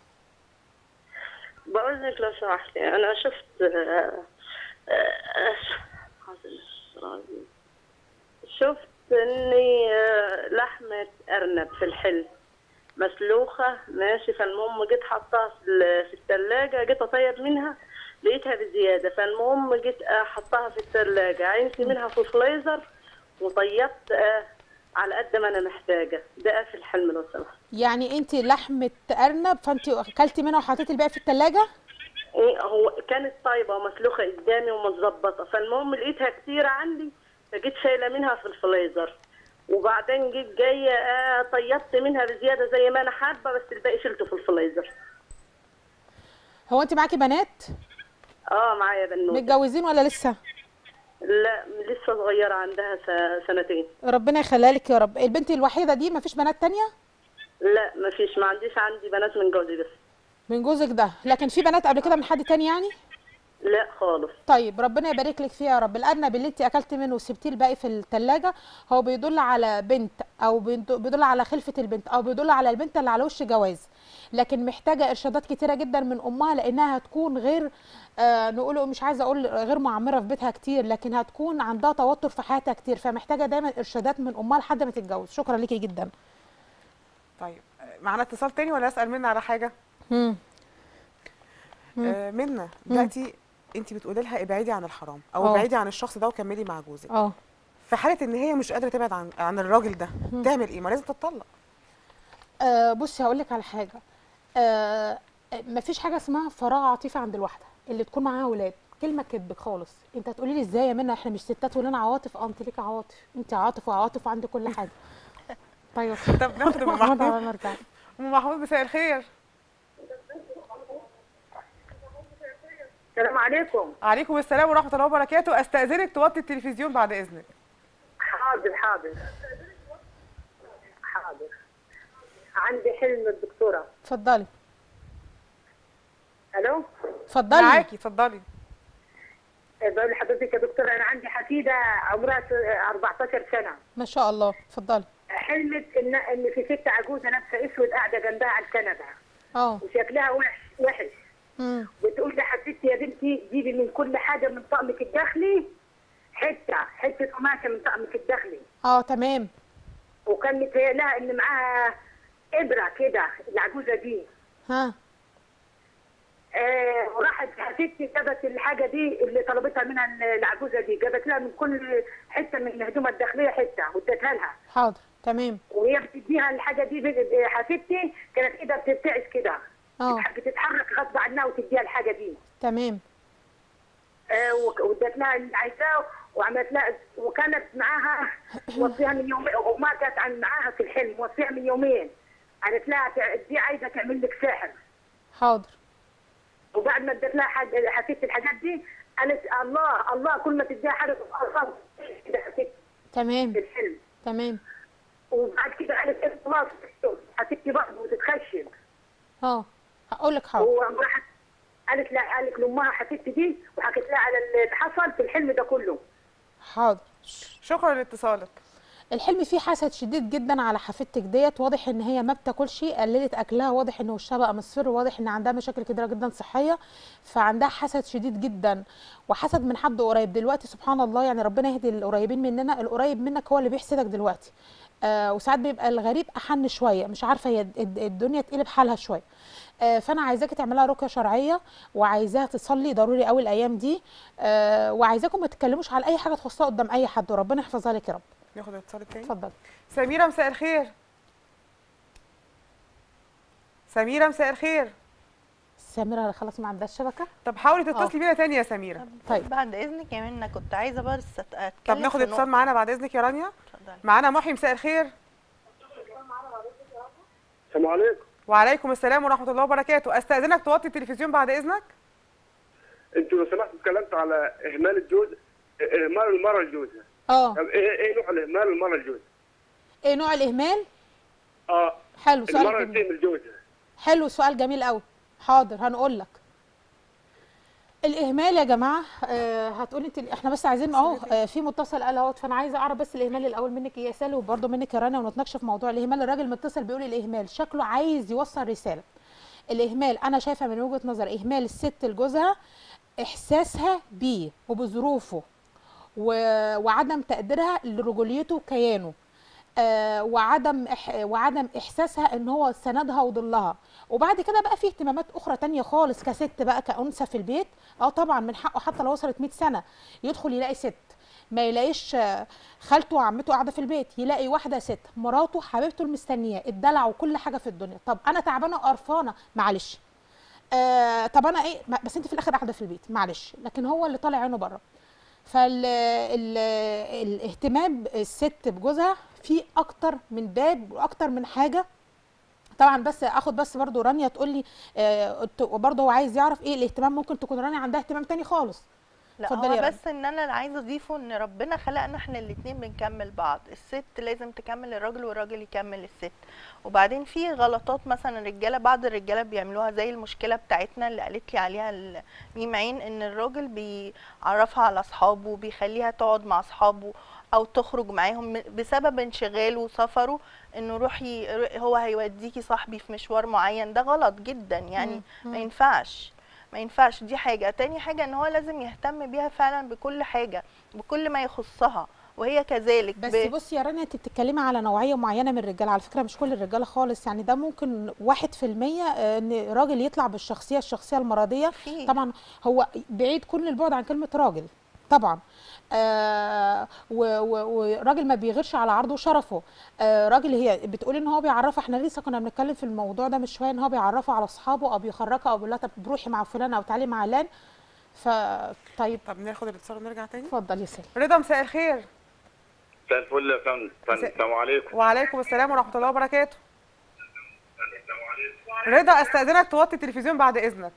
بقول لك لو سمحتي انا شفت آه، آه، آه، شفت اني آه، لحمة ارنب في الحلم مسلوخة ماشي فالمهم جيت حطها في ال- في الثلاجة جيت اطيب منها لقيتها بزيادة فالمهم جيت احطها في الثلاجة عينت منها في الفريزر وطيبت آه، على قد ما انا محتاجة ده في الحلم لو سمحت يعني انت لحمه ارنب فانت اكلتي منها وحطيتي الباقي في الثلاجه ايه هو كانت طيبه ومسلوخه قدامي ومتظبطه فالمهم لقيتها كتيره عندي فجيت شايله منها في الفريزر وبعدين جيت جايه آه طيبت منها بزياده زي ما انا حابه بس الباقي شلته في الفريزر هو انت معاكي بنات اه معايا بنوته متجوزين ولا لسه لا لسه صغيره عندها س- سنتين ربنا يخليها لك يا رب البنت الوحيده دي مفيش بنات تانية لا ما فيش ما عنديش عندي بنات من جوزي بس من جوزك ده لكن في بنات قبل كده من حد تاني يعني لا خالص طيب ربنا يبارك لك فيها يا رب الارنب اللي انت اكلت منه وسبتيه الباقي في الثلاجه هو بيدل على بنت او بيد- بيدل على خلفه البنت او بيدل على البنت اللي على وش جواز لكن محتاجه ارشادات كتيره جدا من امها لانها هتكون غير آه نقوله مش عايزه اقول غير معمره في بيتها كتير لكن هتكون عندها توتر في حياتها كتير فمحتاجه دايما ارشادات من امها لحد ما تتجوز شكرا ليكي جدا طيب معانا اتصال تاني ولا اسال منى على حاجه مم. آه منى دلوقتي انت بتقولي لها ابعدي عن الحرام او اه. ابعدي عن الشخص ده وكملي مع جوزك اه في حاله ان هي مش قادره تبعد عن عن الراجل ده تعمل ايه ما لازم تتطلق آه بصي هقول لك على حاجه آه مفيش حاجه اسمها فراغ عاطفي عند الواحده اللي تكون معاها اولاد كلمه كدب خالص انت هتقولي لي ازاي يا منى احنا مش ستات ولنا عواطف اه انت ليكي عواطف انت عاطف وعواطف وعندك كل حاجه طيب طب ناخد ام محمود محمود على ما ارجع ام محمود مساء الخير السلام عليكم عليكم السلام ورحمه الله وبركاته استاذنك توطي التلفزيون بعد اذنك حاضر حاضر حاضر عندي حلم الدكتورة اتفضلي الو اتفضلي معاكي اتفضلي بقول لحضرتك يا دكتورة انا عندي حفيدة عمرها س- 14 سنة ما شاء الله اتفضلي حلمت ان ان في ست عجوزة لابسة اسود قاعدة جنبها على الكنبة اه وشكلها وحش وحش امم بتقول لي حبيبتي يا بنتي جيبي من كل حاجة من طقمك الداخلي حتة حتة قماشة من طقمك الداخلي اه تمام وكان متهيألها ان معاها ابرة كده العجوزة دي ها آه وراحت حبيبتي جابت الحاجة دي اللي طلبتها منها العجوزة دي جابت لها من كل حتة من الهدوم الداخلية حتة واديتها لها حاضر تمام وهي بتديها الحاجه دي بت- حفيدتي كانت ايدها بترتعش كده اه بتتحرك غصب عنها وتديها الحاجه دي تمام آه، وك- وادت لها اللي عايزاه وعملت لها وكانت معاها وصيها من يومين وما كانت عن معاها في الحلم وصيها من يومين قالت لها تع- دي عايزه تعمل لك سحر حاضر وبعد ما ادت لها حاجه حفيدتي الحاجات دي قالت الله الله كل ما تديها حاجه الله كده حفيدتي تمام في الحلم تمام وبعد كده قالت إيه خلاص حفيدتي برضه بتتخشن اه هقول لك حاضر وراحت قالت لا قالت لامها حفيدتي دي وحكت لها على اللي حصل في الحلم ده كله حاضر شكرا لاتصالك الحلم فيه حسد شديد جدا على حفيدتك ديت واضح ان هي ما بتاكلش قللت اكلها واضح ان وشها بقى مصفر واضح ان عندها مشاكل كتيره جدا صحيه فعندها حسد شديد جدا وحسد من حد قريب دلوقتي سبحان الله يعني ربنا يهدي القريبين مننا القريب منك هو اللي بيحسدك دلوقتي آه وساعات بيبقى الغريب احن شويه مش عارفه هي الد- الدنيا تقلب حالها شويه آه فانا عايزاكي تعملها رقيه شرعيه وعايزاها تصلي ضروري قوي الايام دي آه وعايزاكم ما تتكلموش على اي حاجه تخصها قدام اي حد وربنا يحفظها لك يا رب ناخد اتصال التاني اتفضل سميرة مساء الخير سميرة مساء الخير سميرة خلاص ما عندهاش شبكه طب حاولي آه. تتصلي بينا تاني يا سميرة طيب. بعد اذنك يا منى كنت عايزه بس أت- اتكلم طب ناخد في اتصال نقطة. معانا بعد اذنك يا رانيا اتفضلي. معانا محي مساء الخير السلام عليكم وعليكم السلام ورحمة الله وبركاته استأذنك توطي التلفزيون بعد اذنك انتوا لو سمحتوا اتكلمت على اهمال الجوز اهمال المرأة لجوزها اه طب ايه ايه نوع الاهمال المرأة لجوزها؟ ايه نوع الاهمال اه حلو سؤال المرأة جميل بتهمل جوزها حلو سؤال جميل قوي حاضر هنقول لك الاهمال يا جماعه آه هتقولي انت احنا بس عايزين اهو آه في متصل قال اهوت فانا عايزه اعرف بس الاهمال الاول منك يا سالي وبرده منك يا رنا ونتناقش في موضوع الاهمال الراجل متصل بيقول الاهمال شكله عايز يوصل رساله الاهمال انا شايفه من وجهه نظر اهمال الست لجوزها احساسها بيه وبظروفه و... وعدم تقديرها لرجوليته وكيانه آه وعدم إح... وعدم احساسها ان هو سندها وظلها وبعد كده بقى في اهتمامات اخرى تانية خالص كست بقى كانثى في البيت اه طبعا من حقه حتى لو وصلت 100 سنه يدخل يلاقي ست ما يلاقيش آه، خالته وعمته قاعده في البيت يلاقي واحده ست مراته حبيبته المستنيه الدلع وكل حاجه في الدنيا طب انا تعبانه وقرفانه معلش آه طب انا ايه ما- بس انت في الاخر قاعده في البيت معلش لكن هو اللي طالع عينه بره فالاهتمام الست بجوزها في اكتر من باب واكتر من حاجه طبعا بس اخد بس برضو رانيا تقول لي آه برضو هو عايز يعرف ايه الاهتمام ممكن تكون رانيا عندها اهتمام تاني خالص لا اتفضلي هو يا رنا. بس ان انا اللي عايزه اضيفه ان ربنا خلقنا احنا الاتنين بنكمل بعض الست لازم تكمل الراجل والراجل يكمل الست وبعدين في غلطات مثلا الرجاله بعض الرجاله بيعملوها زي المشكله بتاعتنا اللي قالت لي عليها ال- ميم عين ان الراجل بيعرفها على اصحابه بيخليها تقعد مع اصحابه او تخرج معاهم م- بسبب انشغاله وسفره انه روحي هو هيوديكي صاحبي في مشوار معين ده غلط جدا يعني ما ينفعش ما ينفعش دي حاجة تاني حاجة ان هو لازم يهتم بيها فعلا بكل حاجة بكل ما يخصها وهي كذلك بس ب- بصي يا رانيا انت بتتكلمي على نوعيه معينه من الرجاله على فكره مش كل الرجاله خالص يعني ده ممكن واحد في المية آه، ان راجل يطلع بالشخصيه الشخصيه المرضيه في. طبعا هو بعيد كل البعد عن كلمه راجل طبعا آه و- و- وراجل ما بيغيرش على عرضه وشرفه آه راجل هي بتقول ان هو بيعرفها احنا لسه كنا بنتكلم في الموضوع ده من شويه ان هو بيعرفها على اصحابه او بيخرجها او بيقول لها طب روحي مع فلان او تعالي مع علان ف طيب طب ناخد الاتصال ونرجع تاني اتفضل يا سيدي رضا مساء الخير مساء الفل يا فندم فندم. مساء- السلام عليكم وعليكم السلام ورحمة الله وبركاته رضا استأذنك توطي التلفزيون بعد إذنك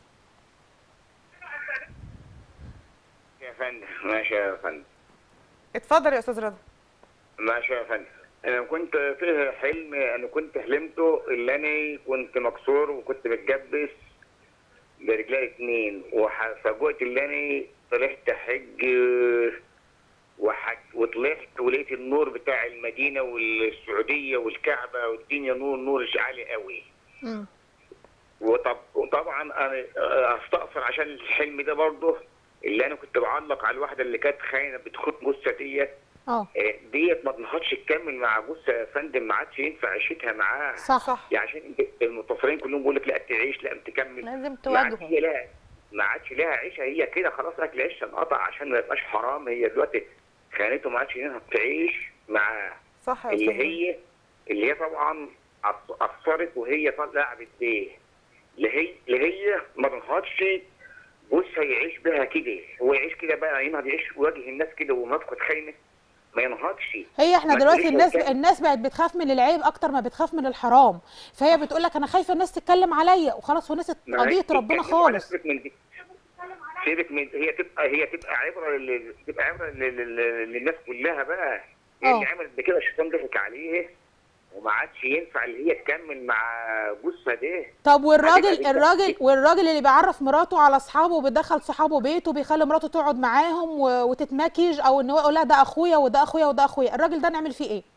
يا فندم ماشي يا فندم اتفضل يا أستاذ رضا ماشي يا فندم انا كنت فيه حلم انا كنت حلمته اللي انا كنت مكسور وكنت متجبس برجلي اتنين وفاجئت اللي انا طلعت حج وحج وطلعت ولقيت النور بتاع المدينه والسعوديه والكعبه والدنيا نور نور عالي قوي مم. وطب وطبعا انا استغفر عشان الحلم ده برضه اللي انا كنت بعلق على الواحده اللي كانت خاينه بتخون جثه ديت اه آه، ديت ما تنهضش تكمل مع جثه يا فندم ما عادش ينفع عيشتها معاه صح صح يعني عشان المتصلين كلهم بيقول لك لا تعيش لا تكمل لازم ما عادش تواجهه هي لها ما عادش لها عيشه هي كده خلاص اكل عيشها انقطع عشان ما يبقاش حرام هي دلوقتي خانته ما عادش ينفع تعيش معاه صح يا اللي استاذ هي اللي هي طبعا أث- اثرت وهي طالعه بايه اللي هي اللي هي ما تنهضش جوزها يعيش بها كده هو يعيش كده بقى ينهض يعيش في وجه الناس كده ومسكت خاينه ما ينهضش هي احنا ما دلوقتي تقوليش الناس وكان- الناس بقت بتخاف من العيب اكتر ما بتخاف من الحرام فهي بتقول لك انا خايفه الناس تتكلم عليا وخلاص ونسيت ما هي قضيه ربنا بتتكلم على خالص سيبك من دي سيبك من هي تبقى هي تبقى عبره لل- تبقى عبره لل- لل- للناس كلها بقى هي اللي اه. عملت بكده الشيطان ضحك عليه وما عادش ينفع اللي هي تكمل مع جوزها ده طب والراجل هتبقى دي- الراجل والراجل اللي بيعرف مراته على اصحابه وبيدخل صحابه بيته بيخلي مراته تقعد معاهم و- وتتمكيج او ان هو يقول لها ده اخويا وده اخويا وده اخويا الراجل ده نعمل فيه ايه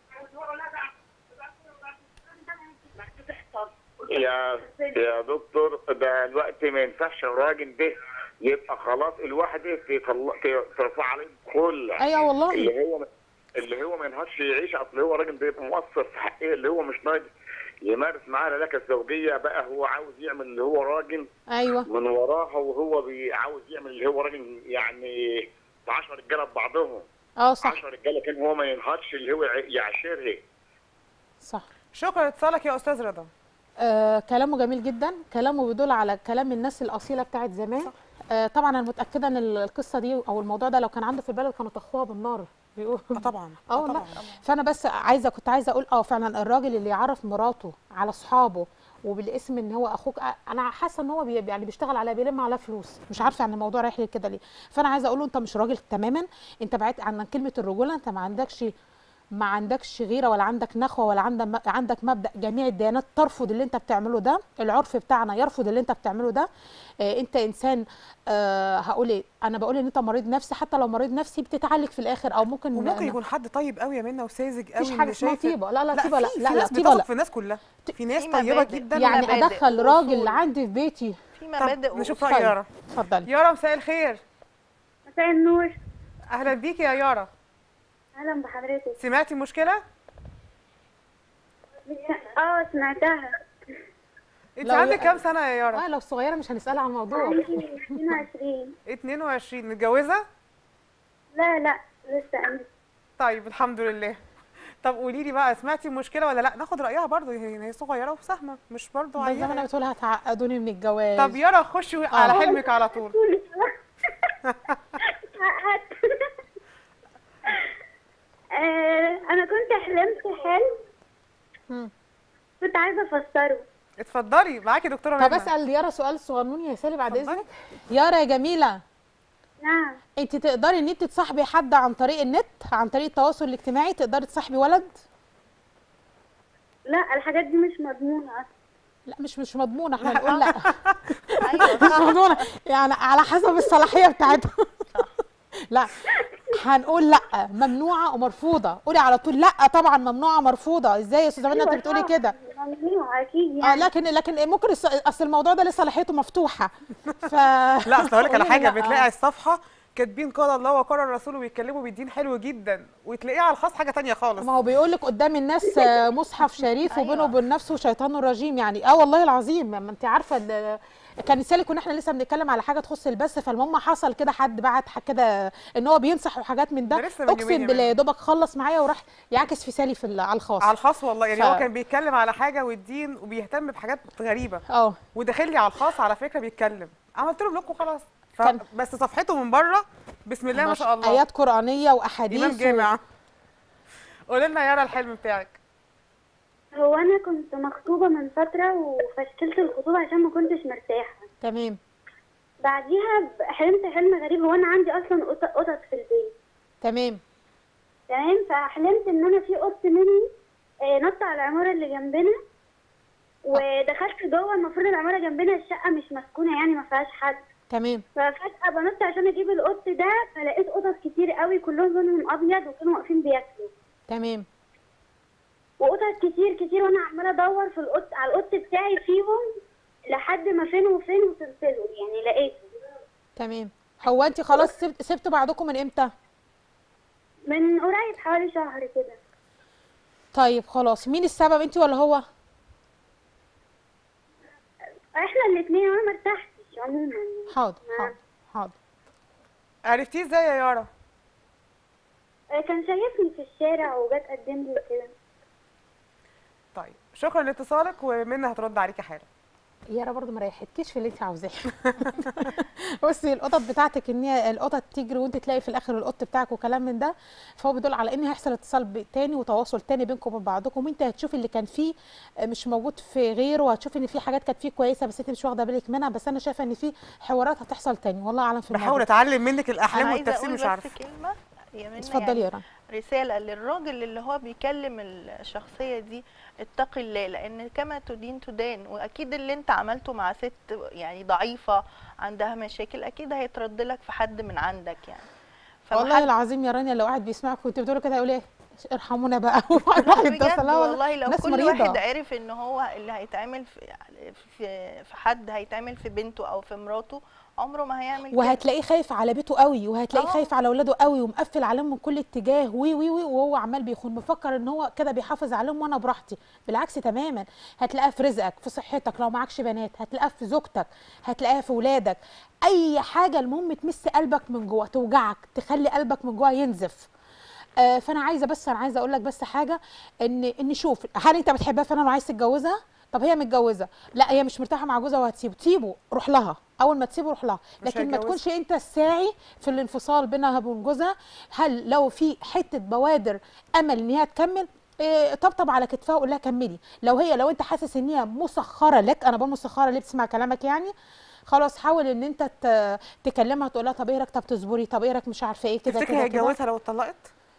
يا يا دكتور ده الوقت ما ينفعش الراجل ده يبقى خلاص الواحدة تطلع ترفع عليه كل ايوه والله اللي هو اللي هو ما ينهارش يعيش اصل هو راجل بيبقى مقصر في حقه اللي هو مش راجل يمارس معاها العلاقه الزوجيه بقى هو عاوز يعمل اللي هو راجل ايوه من وراها وهو بي- عاوز يعمل اللي هو راجل يعني 10 رجاله ببعضهم اه صح 10 رجاله كان هو ما ينهارش اللي هو يع- يعاشرها صح شكرا اتصالك يا استاذ رضا آه كلامه جميل جدا كلامه بيدل على كلام الناس الأصيلة بتاعت زمان آه طبعا انا متأكدة ان ال- القصة دي او الموضوع ده لو كان عنده في البلد كانوا طخوها بالنار بيقولوا اه طبعا اه والله فانا بس عايزه كنت عايزه اقول اه فعلا الراجل اللي يعرف مراته على اصحابه وبالاسم ان هو اخوك آه، انا حاسه ان هو بي يعني بيشتغل على بيلم على فلوس مش عارفه يعني الموضوع رايح لي كده ليه فانا عايزه اقول له انت مش راجل تماما انت بعدت عن كلمه الرجوله انت ما عندكش ما عندكش غيره ولا عندك نخوه ولا عندك عندك مبدا جميع الديانات ترفض اللي انت بتعمله ده العرف بتاعنا يرفض اللي انت بتعمله ده آه انت انسان آه هقول ايه انا بقول ان انت مريض نفسي حتى لو مريض نفسي بتتعالج في الاخر او ممكن وممكن ن- يكون حد طيب قوي يا منى وساذج قوي مفيش اللي حاجة اسمها شايف- طيبة. لا، لا، طيبة لا. في- لا، في لا، ناس طيبة لا. بتثق في الناس كلها في ناس في طيبه مبادئ. جدا يعني مبادئ ادخل راجل وأصول. عندي في بيتي في طب مبادئ نشوف وأصول. راي يارا اتفضلي يارا مساء الخير مساء النور اهلا بيكي يا يارا اهلا بحضرتك سمعتي المشكله اه سمعتها انت لو- عندك كام سنه يا يارا اه لو صغيره مش هنسالها عن الموضوع عندي 22 22 متجوزه لا لا لسه أنا طيب الحمد لله طب قولي لي بقى سمعتي المشكله ولا لا ناخد رايها برضو هي هي صغيره وفاهمه مش برضو ده زي ما انا عيله بتقول هتعقدوني من الجواز طب يارا خشي على حلمك على طول كل شوية. عقدت. آه، انا كنت حلمت حلم مم. كنت عايزه افسره اتفضلي معاكي دكتوره طب منى اسال يارا سؤال صغنون يا سالي بعد اتفضلي. اذنك يارا يا جميله نعم انت تقدري ان انت تصاحبي حد عن طريق النت عن طريق التواصل الاجتماعي تقدري تصاحبي ولد لا الحاجات دي مش مضمونه اصلا لا مش مش مضمونه احنا نقول لا ايوه مش مضمونه يعني على حسب الصلاحيه بتاعتها لا هنقول لا ممنوعه ومرفوضه قولي على طول لا طبعا ممنوعه مرفوضه ازاي يا استاذه منى انت أيوة بتقولي طبعاً، كده ممنوع اكيد اه يعني لكن لكن ممكن الص- اصل الموضوع ده لسه صلاحيته مفتوحه ف لا اصل هقول لك على قولي حاجه لا. بتلاقي على الصفحه كاتبين قال الله وقال الرسول وبيتكلموا بالدين حلو جدا وتلاقيه على الخاص حاجه تانية خالص ما هو بيقول لك قدام الناس آه، مصحف شريف وبينه أيوة. وبين نفسه شيطان رجيم يعني اه والله العظيم ما انت عارفه ال- كان سالي كنا احنا لسه بنتكلم على حاجه تخص البث فالمهم حصل كده حد بعت ح- كده ان هو بينصح وحاجات من ده ده لسه من يومين اقسم يا بالله منى. يا دوبك خلص معايا وراح يعكس في سالي في ال- على الخاص على الخاص والله يعني ف- هو كان بيتكلم على حاجه والدين وبيهتم بحاجات غريبه اه وداخل لي على الخاص على فكره بيتكلم عملت له بلوك وخلاص ف... كان- بس صفحته من بره بسم الله ما شاء الله ايات قرانيه واحاديث امام و- جامع قولي لنا يا يارا الحلم بتاعك هو انا كنت مخطوبه من فتره وفشكلت الخطوبه عشان ما كنتش مرتاحه تمام بعديها ب- حلمت حلم غريب هو انا عندي اصلا قط- قطط في البيت تمام تمام فحلمت ان انا في قط مني آه، نط على العماره اللي جنبنا ودخلت جوه المفروض العماره جنبنا الشقه مش مسكونه يعني ما فيهاش حد تمام ففجاه بنط عشان اجيب القط ده فلقيت قطط كتير قوي كلهم لونهم ابيض وكانوا واقفين بياكلوا تمام وقطط كتير كتير وانا عماله ادور في القط على القط بتاعي فيهم لحد ما فين وفين وصلت له يعني لقيته تمام هو انت خلاص سبت سبتوا بعضكم من امتى من قريب حوالي شهر كده طيب خلاص مين السبب انت ولا هو احنا الاثنين وانا مرتحتش عموما حاضر حاضر حاضر عرفتيه ازاي يا يارا آه، كان شايفني في الشارع وجات قدم لي كده طيب شكرا لاتصالك ومنى هترد عليكي حالا يارا برضو ما ريحتكيش في اللي انت عاوزاه بصي القطط بتاعتك ان هي القطط تجري وانت تلاقي في الاخر القط بتاعك وكلام من ده فهو بيدل على ان هيحصل اتصال ب- تاني وتواصل تاني بينكم وبين بعضكم وانت هتشوفي اللي كان فيه مش موجود في غيره وهتشوفي ان في حاجات كانت فيه كويسه بس انت مش واخده بالك منها بس انا شايفه ان في حوارات هتحصل تاني والله اعلم في بحاول الموضوع اتعلم منك انا الاحلام عايزه والتفسير اقول مش بس عارفه كلمه يا منى اتفضلي يا يعني رنا رساله للراجل اللي هو بيكلم الشخصيه دي اتقي الله لان كما تدين تدان واكيد اللي انت عملته مع ست يعني ضعيفه عندها مشاكل اكيد هيترد لك في حد من عندك يعني والله فمحد- العظيم يا رانيا لو واحد بيسمعك وانت بتقولي كده يقول ايه ارحمونا بقى واحد بجد يتصل لا والله لو ناس كل مريضة. واحد عرف ان هو اللي هيتعمل في في في حد هيتعمل في بنته او في مراته عمره ما هيعمل كده وهتلاقيه خايف على بيته قوي وهتلاقيه آه. خايف على اولاده قوي ومقفل عليهم من كل اتجاه وي وي وي وهو عمال بيخون مفكر ان هو كده بيحافظ عليهم وانا براحتي بالعكس تماما هتلاقيها في رزقك في صحتك لو معكش بنات هتلاقيها في زوجتك هتلاقيها في ولادك اي حاجه المهم تمس قلبك من جوه توجعك تخلي قلبك من جوه ينزف آه، فانا عايزه بس انا عايزه اقول لك بس حاجه ان ان شوف هل انت بتحبها فعلا وعايز تتجوزها طب هي متجوزه لا هي مش مرتاحه مع جوزها وهتسيبه تسيبه روح لها اول ما تسيبه روح لها مش لكن ما هيتجوزها. تكونش انت الساعي في الانفصال بينها وبين جوزها هل لو في حته بوادر امل ان هي تكمل إيه، طبطب على كتفها وقول لها كملي لو هي لو انت حاسس ان هي مسخره لك انا بقول مسخره ليه بتسمع كلامك يعني خلاص حاول ان انت ت- تكلمها تقول لها طب ايه رايك طب تصبري طب ايه رايك مش عارفه ايه كده تفتكري كده كده هيتجوزها لو اتطلقت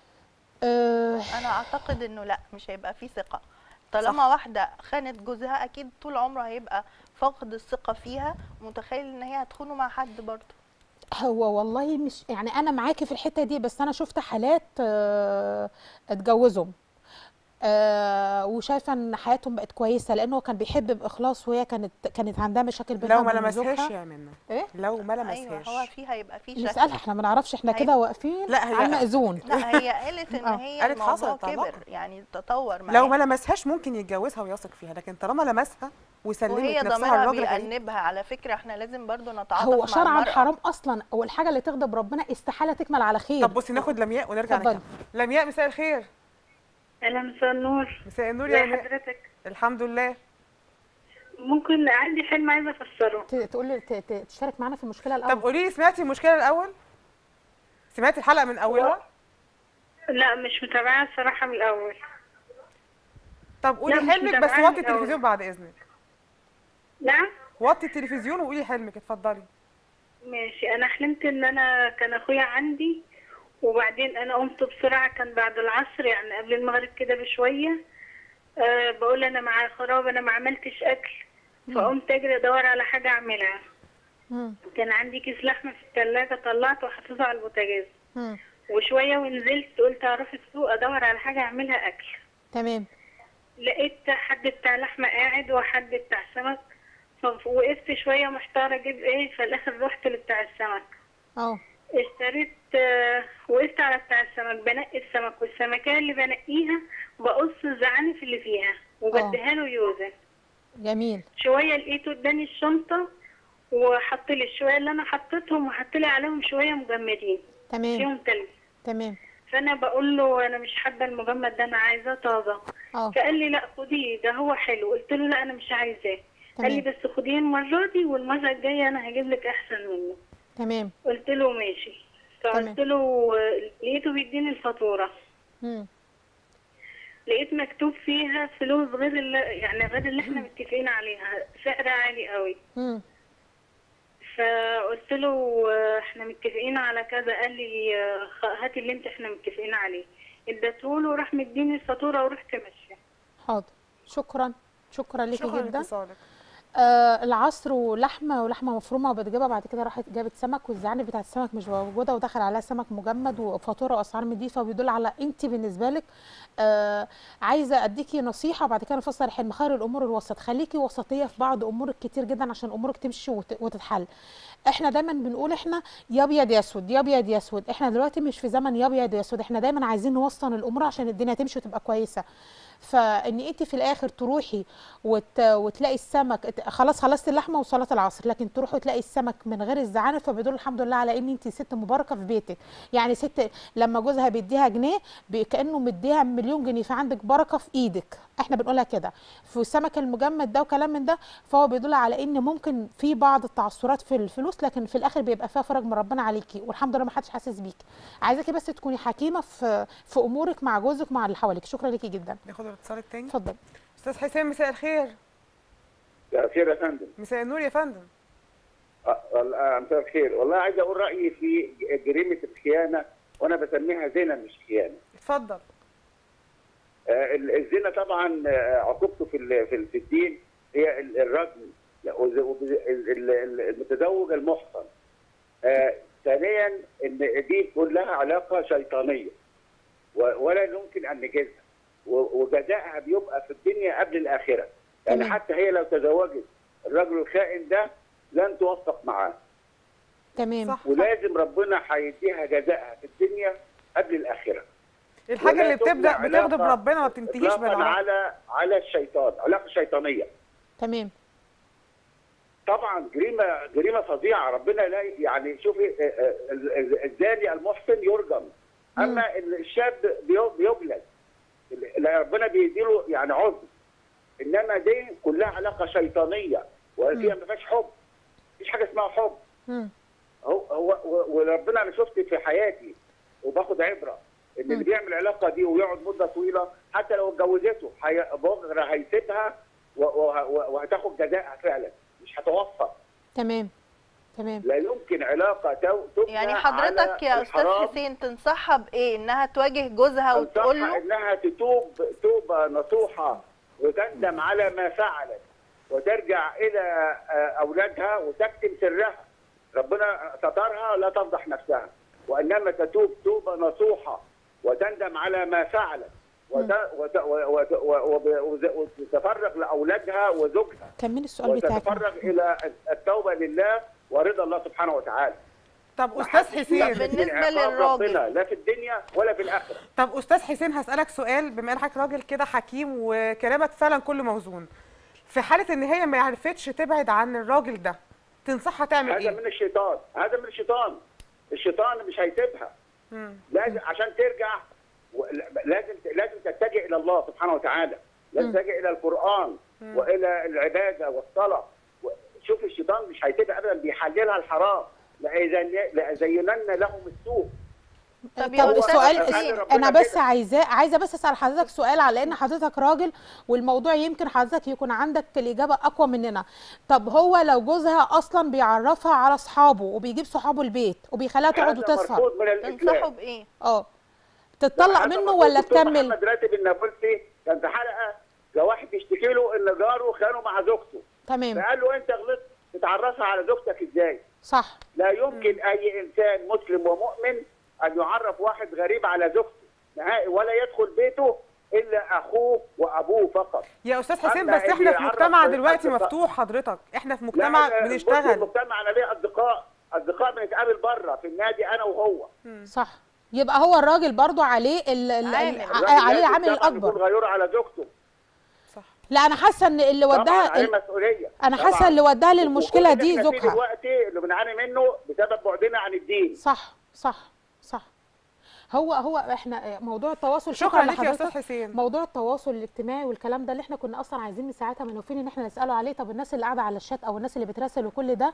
أه انا اعتقد انه لا مش هيبقى فيه ثقه طالما واحده خانت جوزها اكيد طول عمره هيبقى فاقد الثقه فيها ومتخيل ان هي هتخونه مع حد برضه هو والله مش يعني انا معاكي في الحته دي بس انا شفت حالات آه، اتجوزوا آه وشايفه ان حياتهم بقت كويسه لانه هو كان بيحب باخلاص وهي كانت كانت عندها مشاكل بينها لو ما وبين لمسهاش زوجها. يا منى ايه لو ما ايوه لمسهاش هو في هيبقى في شك نسالها احنا ما نعرفش احنا هي- كده واقفين لا، هي- على المأذون لا هي قالت ان آه. هي قالت الموضوع حصل طلاق. كبر يعني تطور معاه لو ما لمسهاش ممكن يتجوزها ويثق فيها لكن طالما لمسها وسلمت وهي نفسها ضميرها للراجل غريب بيأنبها على فكره احنا لازم برضو نتعاطف هو مع شرعا المرأة. حرام اصلا والحاجه اللي تغضب ربنا استحاله تكمل على خير طب بصي ناخد لمياء ونرجع اتفضلي. نكمل لمياء مساء الخير انا مساء النور مساء النور يا ازي لمياء حضرتك الحمد لله ممكن عندي حلم عايزه افسره ت- تقول لي ت- ت- تشترك معانا في المشكله الاول طب قولي لي سمعتي المشكله الاول سمعتي الحلقه من اولها لا مش متابعه الصراحه من الاول طب قولي لا، مش حلمك بس متابعة وطي من الأول. التلفزيون بعد اذنك نعم وطي التلفزيون وقولي حلمك اتفضلي ماشي انا حلمت ان انا كان اخويا عندي وبعدين انا قمت بسرعه كان بعد العصر يعني قبل المغرب كده بشويه أه بقول انا مع خراب انا ما عملتش اكل فقمت اجري ادور على حاجه اعملها مم. كان عندي كيس لحمه في الثلاجه طلعته وحطيته على البوتاجاز مم. وشويه ونزلت قلت اروح السوق ادور على حاجه اعملها اكل تمام لقيت حد بتاع لحمه قاعد وحد بتاع سمك فوقفت شويه محتاره اجيب ايه في الاخر رحت لبتاع السمك اه اشتريت آه، وقفت على بتاع السمك بنقي السمك والسمكية اللي بنقيها بقص الزعانف اللي فيها وبديها له يوزن جميل شوية لقيته اداني الشنطة وحط لي الشوية اللي انا حطيتهم وحط لي عليهم شوية مجمدين تمام فيهم تلج تمام فانا بقول له انا مش حابة المجمد ده انا عايزاه طازة اه فقال لي لا خديه ده هو حلو قلت له لا انا مش عايزاه قال لي تمام بس خديه المرة دي والمرة الجاية انا هجيب لك احسن منه تمام قلت له ماشي تمام. فقلت له لقيته بيديني الفاتورة مم. لقيت مكتوب فيها فلوس غير اللي يعني غير اللي احنا متفقين عليها سعر عالي قوي مم. فقلت له آه، احنا متفقين على كذا قال لي آه، خ- هات اللي انت احنا متفقين عليه اديته وراح مديني الفاتوره ورحت ماشيه حاضر شكرا شكرا ليكي شكرا جدا لاتصالك آه العصر ولحمه ولحمه مفرومه وبتجيبها بعد كده راحت جابت سمك والزعانف بتاعت السمك مش موجوده ودخل عليها سمك مجمد وفاتوره واسعار نضيفه وبيدل على انت بالنسبه لك آه عايزه اديكي نصيحه وبعد كده نفسر الحلم خير الامور الوسط خليكي وسطيه في بعض امورك كتير جدا عشان امورك تمشي وت- وتتحل احنا دايما بنقول احنا يا ابيض يا اسود يا ابيض يا اسود احنا دلوقتي مش في زمن يا ابيض يا اسود احنا دايما عايزين نوسطن الامور عشان الدنيا تمشي وتبقى كويسه فان انت في الاخر تروحي وت... وتلاقي السمك ت- خلاص خلصت اللحمه وصلاه العصر لكن تروحي وتلاقي السمك من غير الزعانف فبيدل الحمد لله على ان انت ست مباركه في بيتك يعني ست لما جوزها بيديها جنيه بي- كانه مديها مليون جنيه فعندك بركه في ايدك احنا بنقولها كده في السمك المجمد ده وكلام من ده فهو بيدل على ان ممكن في بعض التعثرات في الفلوس لكن في الاخر بيبقى فيها فرج من ربنا عليكي والحمد لله ما حدش حاسس بيكي عايزاكي بس تكوني حكيمه في في امورك مع جوزك ومع اللي حواليك شكرا ليكي جدا ناخد الاتصال التاني اتفضل استاذ حسين مساء الخير مساء الخير يا فندم مساء النور يا فندم آه، آه، مساء الخير والله عايز اقول رايي في جريمه الخيانه وانا بسميها زنا مش خيانه اتفضل آه، ال- الزنا طبعا آه، عقوبته في ال- في ال- في الدين هي ال- الرجم لا، وز- وب- ال- ال- ال- المتزوج المحصن آه، ثانيا ان دي كلها علاقه شيطانيه و- ولا يمكن ان نجيزها و- وجزائها بيبقى في الدنيا قبل الاخره يعني تمام. حتى هي لو تزوجت الرجل الخائن ده لن توفق معاه تمام صح ولازم ربنا هيديها جزائها في الدنيا قبل الاخره الحاجه ولا اللي بتبدا تبنى بتغضب علاقة ربنا ما بتنتهيش إطلاقاً بالعلاقه على على الشيطان علاقه شيطانيه تمام طبعا جريمه جريمه فظيعه ربنا لا يعني شوفي آه، آه، ال- ال- الزاني المحسن يرجم اما الشاب بيو- بيجلد ال- ربنا بيديله يعني عذر انما دي كلها علاقه شيطانيه وفيها ما فيهاش حب مفيش حاجه اسمها حب مم. هو هو و- وربنا انا شفت في حياتي وباخد عبره ان اللي بيعمل العلاقه دي ويقعد مده طويله حتى لو اتجوزته هي- بكره هيسيبها و- و- و- وهتاخد جزائها فعلا مش هتوفق تمام تمام لا يمكن علاقه تو- تبنى يعني على حضرتك يا استاذ الحرام. حسين تنصحها بايه انها تواجه جوزها وتقول أنصحها له انها تتوب توبه نصوحه وتندم على ما فعلت وترجع الى آه، اولادها وتكتم سرها ربنا سترها لا تفضح نفسها وانما تتوب توبه نصوحه وتندم على ما فعلت وت- وت- و- وت- و- وب- وتتفرغ لاولادها وزوجها كملي السؤال بتاعك وتتفرغ الى التوبه لله ورضا الله سبحانه وتعالى طب استاذ محدش حسين يأخذ من بالنسبة عقاب للراجل. ربنا لا في الدنيا ولا في الاخره طب استاذ حسين هسالك سؤال بما انك راجل كده حكيم وكلامك فعلا كله موزون في حاله ان هي ما عرفتش تبعد عن الراجل ده تنصحها تعمل هذا ايه من الشيطان هذا من الشيطان الشيطان مش هيسيبها مم. لازم عشان ترجع و- لازم لازم تتجه الى الله سبحانه وتعالى لازم تتجه الى القران والى العباده والصلاه و- شوف الشيطان مش هيسيبها ابدا بيحللها الحرام لأزين- لازينن لهم السوء طب يا طب أستاذ السؤال حسين، الس- انا بس كده. عايزاه عايزه بس اسال حضرتك سؤال على ان حضرتك راجل والموضوع يمكن حضرتك يكون عندك الاجابه اقوى مننا طب هو لو جوزها اصلا بيعرفها على اصحابه وبيجيب صحابه البيت وبيخليها تقعد هذا وتسهر مرفوض من الاسلام تنصحه بايه اه تتطلق هذا منه مرفوض. ولا دكتور تكمل محمد راتب النابلسي كان في حلقه لو واحد بيشتكي له ان جاره خانه مع زوجته تمام فقال له انت غلطت تتعرفها على زوجتك ازاي؟ صح لا يمكن اي انسان مسلم ومؤمن ان يعرف واحد غريب على زوجته نهائي ولا يدخل بيته الا اخوه وابوه فقط يا استاذ حسين أما بس اللي احنا في يعرف مجتمع طريقة دلوقتي الصداقة. مفتوح حضرتك احنا في لا، مجتمع أنا بص، بنشتغل المجتمع انا ليه اصدقاء اصدقاء بنتقابل بره في النادي انا وهو صح يبقى هو الراجل برضو عليه ال ال عامل. ال الراجل عليه لازم العامل طبعاً الاكبر يكون غيور على زوجته لا انا حاسه ان اللي طبعا وداها عليه ال- مسؤوليه انا طبعاً. حاسه اللي وداها للمشكله وكل اللي دي احنا فيه زوجها دلوقتي اللي بنعاني منه بسبب بعدنا عن الدين صح صح صح هو هو احنا موضوع التواصل شكرا ليك يا لحضرتك. استاذ حسين موضوع التواصل الاجتماعي والكلام ده اللي احنا كنا اصلا عايزين من ساعتها منوفين ان احنا نساله عليه طب الناس اللي قاعده على الشات او الناس اللي بتراسل وكل ده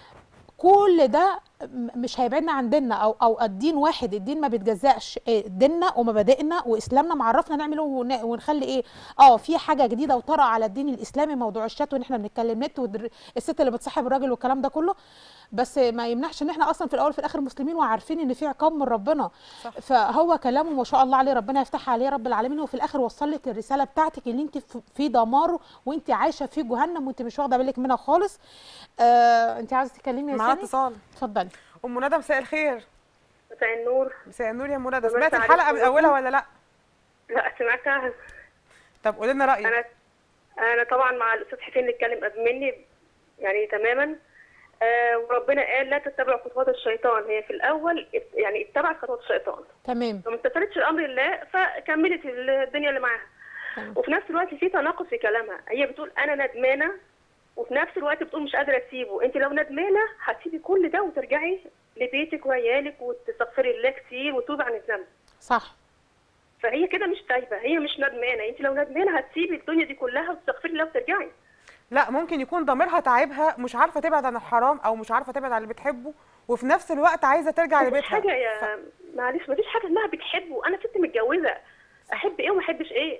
كل ده م- مش هيبعدنا عن ديننا او او الدين واحد الدين ما بيتجزأش إيه، ديننا ومبادئنا واسلامنا معرفنا نعمله ون- ونخلي ايه اه في حاجه جديده وطرأ على الدين الاسلامي موضوع الشات وان احنا بنتكلم نت والست اللي بتصاحب الراجل والكلام ده كله بس ما يمنعش ان احنا اصلا في الاول وفي الاخر مسلمين وعارفين ان في عقاب من ربنا صح. فهو كلامه ما شاء الله عليه ربنا يفتحها عليه رب العالمين وفي الاخر وصل لك الرساله بتاعتك اللي انت في- في دمار وانت عايشه في جهنم وانت مش واخده بالك منها خالص آه انت عايزه تكلمي يا معانا سامي اتصال اتفضلي ام ندى مساء الخير مساء النور مساء النور يا ام ندى بمسي سمعت عليكم الحلقه من ورحمة. اولها ولا لا لا سمعتها طب قولي لنا رايك انا انا طبعا مع الاستاذ حسين اللي اتكلم قبل مني يعني تماما آه وربنا قال لا تتبعوا خطوات الشيطان هي في الاول ات- يعني اتبعت خطوات الشيطان تمام فما امتثلتش لامر الله فكملت الدنيا اللي معاها تمام. وفي نفس الوقت في تناقض في كلامها هي بتقول انا ندمانه وفي نفس الوقت بتقول مش قادره تسيبه انت لو ندمانه هتسيبي كل ده وترجعي لبيتك وعيالك وتستغفري الله كتير وتوبي عن الذنب صح فهي كده مش تايبه هي مش ندمانه انت لو ندمانه هتسيبي الدنيا دي كلها وتستغفري الله وترجعي لا ممكن يكون ضميرها تعبها مش عارفه تبعد عن الحرام او مش عارفه تبعد عن اللي بتحبه وفي نفس الوقت عايزه ترجع مفيش لبيتها حاجه يا معلش مفيش حاجه اسمها بتحبه انا ست متجوزه احب ايه وما احبش ايه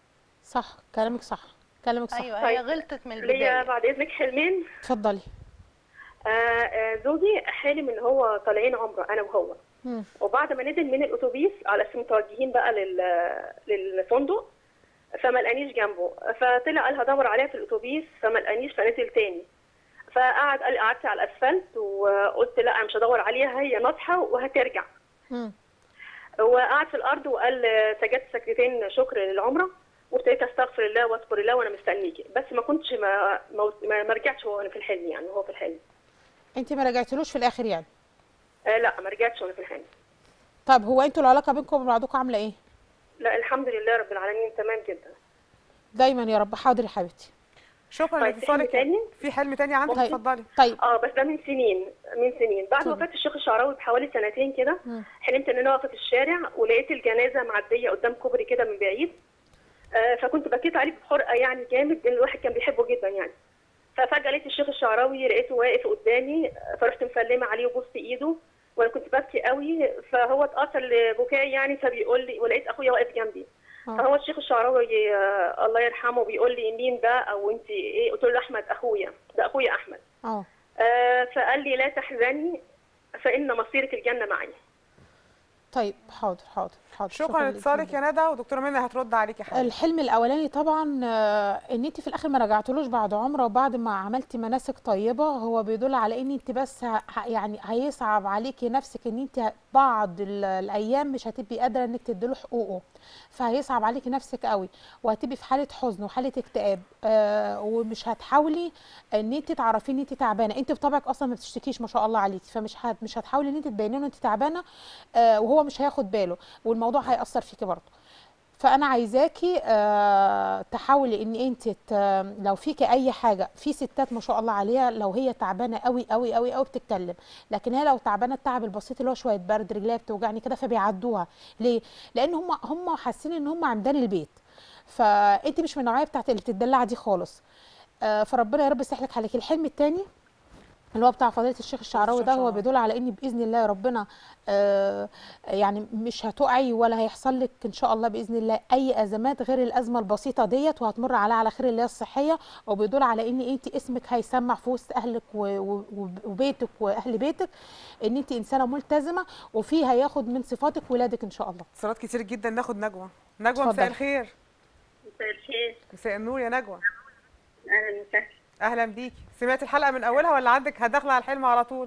صح كلامك صح كلامك صح ايوه هي طيب. غلطت من ليا البدايه بعد اذنك حلمين اتفضلي آه، آه، زوجي حالم ان هو طالعين عمره انا وهو مم. وبعد ما نزل من الاتوبيس على اساس متوجهين بقى لل... للفندق فما لقانيش جنبه فطلع قال هدور عليها في الاتوبيس فما لقانيش فنزل تاني فقعد قال قعدت على الاسفلت وقلت لا انا مش هدور عليها هي ناصحه وهترجع مم. وقعد في الارض وقال آه، سجدت سجدتين شكر للعمره وابتديت استغفر الله واذكر الله وانا مستنيكي بس ما كنتش ما ما, ما ما رجعتش هو في الحلم يعني هو في الحلم انت ما رجعتلوش في الاخر يعني آه لا ما رجعتش وانا في الحلم طب هو انتوا العلاقه بينكم وبين بعضكم عامله ايه لا الحمد لله رب العالمين تمام جدا دايما يا رب حاضر يا حبيبتي شكرا طيب، في حلم لاتصالك تاني؟ في حلم تاني عندك طيب. اتفضلي طيب اه بس ده من سنين من سنين بعد اتفضل. وفاه الشيخ الشعراوي بحوالي سنتين كده مم. حلمت ان انا واقفه في الشارع ولقيت الجنازه معديه قدام كوبري كده من بعيد آه فكنت بكيت عليه بحرقه يعني جامد لان الواحد كان بيحبه جدا يعني ففجاه لقيت الشيخ الشعراوي لقيته واقف قدامي آه، فرحت مسلمه عليه وبوست ايده وانا كنت ببكي قوي فهو اتاثر لبكائي يعني فبيقول لي ولقيت اخويا واقف جنبي آه. فهو الشيخ الشعراوي آه، الله يرحمه بيقول لي مين ده او انت ايه قلت له احمد اخويا ده اخويا احمد اه آه، فقال لي لا تحزني فإن مصيرك الجنة معي طيب حاضر حاضر حاضر شكرا لاتصالك يا ندى ودكتوره منى هترد عليكي حالا الحلم الاولاني طبعا آه، ان انت في الاخر ما رجعتلوش بعد عمره وبعد ما عملتي مناسك طيبه هو بيدل على ان انت بس ه- ه- يعني هيصعب عليكي نفسك ان انت بعض ال- الايام مش هتبقي قادره انك تديله حقوقه فهيصعب عليكي نفسك قوي وهتبقي في حاله حزن وحاله اكتئاب آه ومش هتحاولي ان انت تعرفي ان انت تعبانه انت بطبعك اصلا ما بتشتكيش ما شاء الله عليكي فمش هت مش هتحاولي ان انت تبيني له ان انت تعبانه آه وهو مش هياخد باله والموضوع هيأثر فيكي برضه فانا عايزاكي آه تحاولي ان انت ت- لو فيكي اي حاجه في ستات ما شاء الله عليها لو هي تعبانه قوي قوي قوي قوي بتتكلم لكن هي لو تعبانه التعب البسيط اللي هو شويه برد رجليها بتوجعني كده فبيعدوها ليه لان هم هم حاسين ان هم عمدان البيت فانت مش من النوعيه بتاعت اللي بتدلع دي خالص آه فربنا يا رب يصلح لك حالك الحلم التاني اللي هو بتاع فضيله الشيخ الشعراوي ده هو الشعراوي. بيدل على ان باذن الله ربنا آه يعني مش هتقعي ولا هيحصل لك ان شاء الله باذن الله اي ازمات غير الازمه البسيطه ديت وهتمر عليها على خير اللي هي الصحيه وبيدل على ان انت اسمك هيسمع في وسط اهلك و- و- وبيتك واهل بيتك ان انت انسانه ملتزمه وفي هياخد من صفاتك ولادك ان شاء الله اتصالات كتير جدا ناخد نجوى نجوى مساء اتفضل. الخير مساء الخير مساء النور يا نجوى اهلا وسهلا اهلا بيكي سمعتي الحلقه من اولها ولا عندك هداخله على الحلم على طول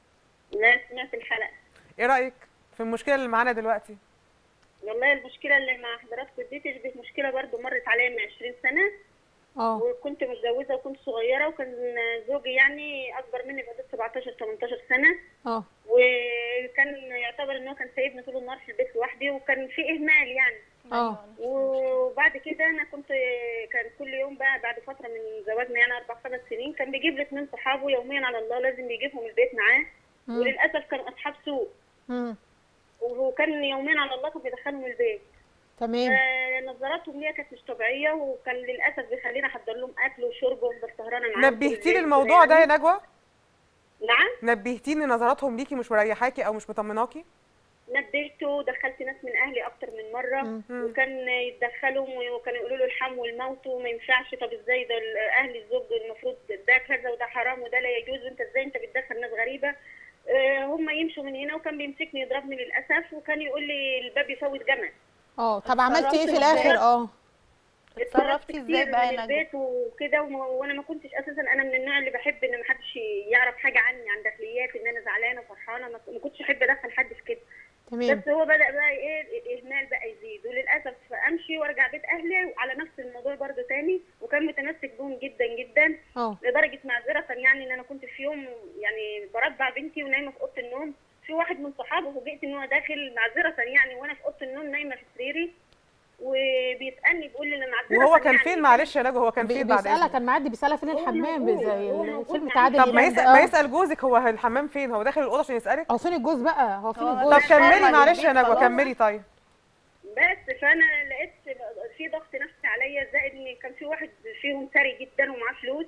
لا سمعت الحلقه ايه رايك في المشكله اللي معانا دلوقتي والله المشكله اللي مع حضراتكم دي تشبه مشكله برضو مرت عليا من 20 سنه اه وكنت متجوزه وكنت صغيره وكان زوجي يعني اكبر مني بحدود 17 18 سنه اه وكان يعتبر ان هو كان سايبني طول النهار في البيت لوحدي وكان في اهمال يعني اه وبعد كده انا كنت كان كل يوم بقى بعد فتره من زواجنا يعني اربع خمس سنين كان بيجيب لي اثنين صحابه يوميا على الله لازم يجيبهم البيت معاه مم. وللاسف كانوا اصحاب سوء مم. وكان يوميا على الله كان بيدخلهم البيت تمام آه، نظراتهم ليا كانت مش طبيعيه وكان للاسف بيخليني احضر لهم اكل وشرب وافضل سهرانه معاهم طول نبهتيني الليل الموضوع كده ده يا يعني. نجوى نعم نبهتيني نظراتهم ليكي مش مريحاكي او مش مطمناكي نبهته ودخلت ناس من اهلي اكتر من مره مم. وكان يتدخلوا وكانوا يقولوا له الحم والموت وما ينفعش طب ازاي ده ال- اهل الزوج المفروض ده كذا وده حرام وده لا يجوز وانت ازاي انت بتدخل ناس غريبه آه، هم يمشوا من هنا وكان بيمسكني يضربني للاسف وكان يقول لي الباب يفوت جمل اه طب عملتي ايه في اتصرفت الاخر ازاي؟ اه اتصرفتي كتير ازاي بقى من يا نجوى البيت وكده وما- وانا ما كنتش اساسا انا من النوع اللي بحب ان محدش يعرف حاجه عني عن داخليات ان انا زعلانه وفرحانه ما ما كنتش احب ادخل حد في كده تمام بس هو بدا بقى ايه الاهمال بقى يزيد وللاسف امشي وارجع بيت اهلي على نفس الموضوع برضه تاني وكان متمسك بهم جدا جدا اه لدرجه معذره يعني ان انا كنت في يوم يعني بربع بنتي ونايمه في اوضه النوم في واحد من صحابه فوجئت ان هو داخل معذره يعني وانا في اوضه النوم نايمه في سريري وبيسالني بيقول لي انا معذره وهو كان يعني فين معلش يا نجوى هو كان بي- فين بعد بيسالها إذنك؟ كان معدي بيسالها فين هو الحمام موجود، زي هو موجود الفيلم معايا. بتاع عادل طب ما امام يسال ده ما آه. يسال جوزك هو الحمام فين هو داخل الاوضه عشان يسالك هو فين الجوز بقى هو فين هو الجوز طب مش فاهمة كملي معلش يا البيت نجوى خلاص. كملي طيب بس فانا لقيت في ضغط نفسي عليا زائد ان كان في واحد فيهم ثري جدا ومعاه فلوس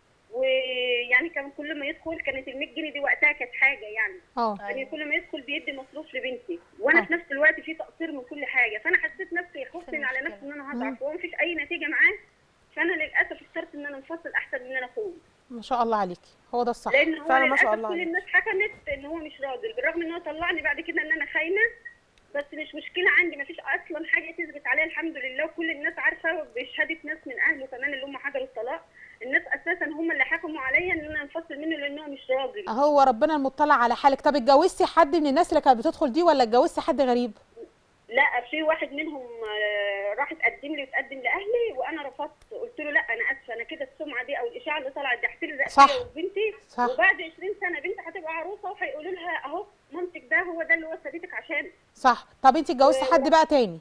ويعني كان كل ما يدخل كانت ال 100 جنيه دي وقتها كانت حاجه يعني اه يعني كل ما يدخل بيدي مصروف لبنتي وانا في نفس الوقت في تقصير من كل حاجه فانا حسيت نفسي خفت على نفسي ان انا هضعف وهو مفيش اي نتيجه معاه فانا للاسف اخترت ان انا انفصل احسن من ان انا اخون ما شاء الله عليكي هو ده الصح لان هو فعلا ما شاء للاسف الله كل عليك. الناس حكمت ان هو مش راجل بالرغم ان هو طلعني بعد كده ان انا خاينه بس مش مشكله عندي مفيش اصلا حاجه تثبت عليها الحمد لله وكل الناس عارفه بشهاده ناس من اهله كمان اللي هم حضروا الطلاق الناس اساسا هم اللي حكموا عليا ان انا انفصل منه لان هو مش راجل هو ربنا المطلع على حالك طب اتجوزتي حد من الناس اللي كانت بتدخل دي ولا اتجوزتي حد غريب لا في واحد منهم آه، راح اتقدم لي وتقدم لاهلي وانا رفضت قلت له لا انا اسفه انا كده السمعه دي او الاشاعه اللي طلعت دي هتلزق صح. فيا وبنتي صح. وبعد 20 سنه بنتي هتبقى عروسه وهيقولوا لها اهو مامتك ده هو ده اللي هو سابتك عشانه صح طب انت اتجوزتي حد بقى تاني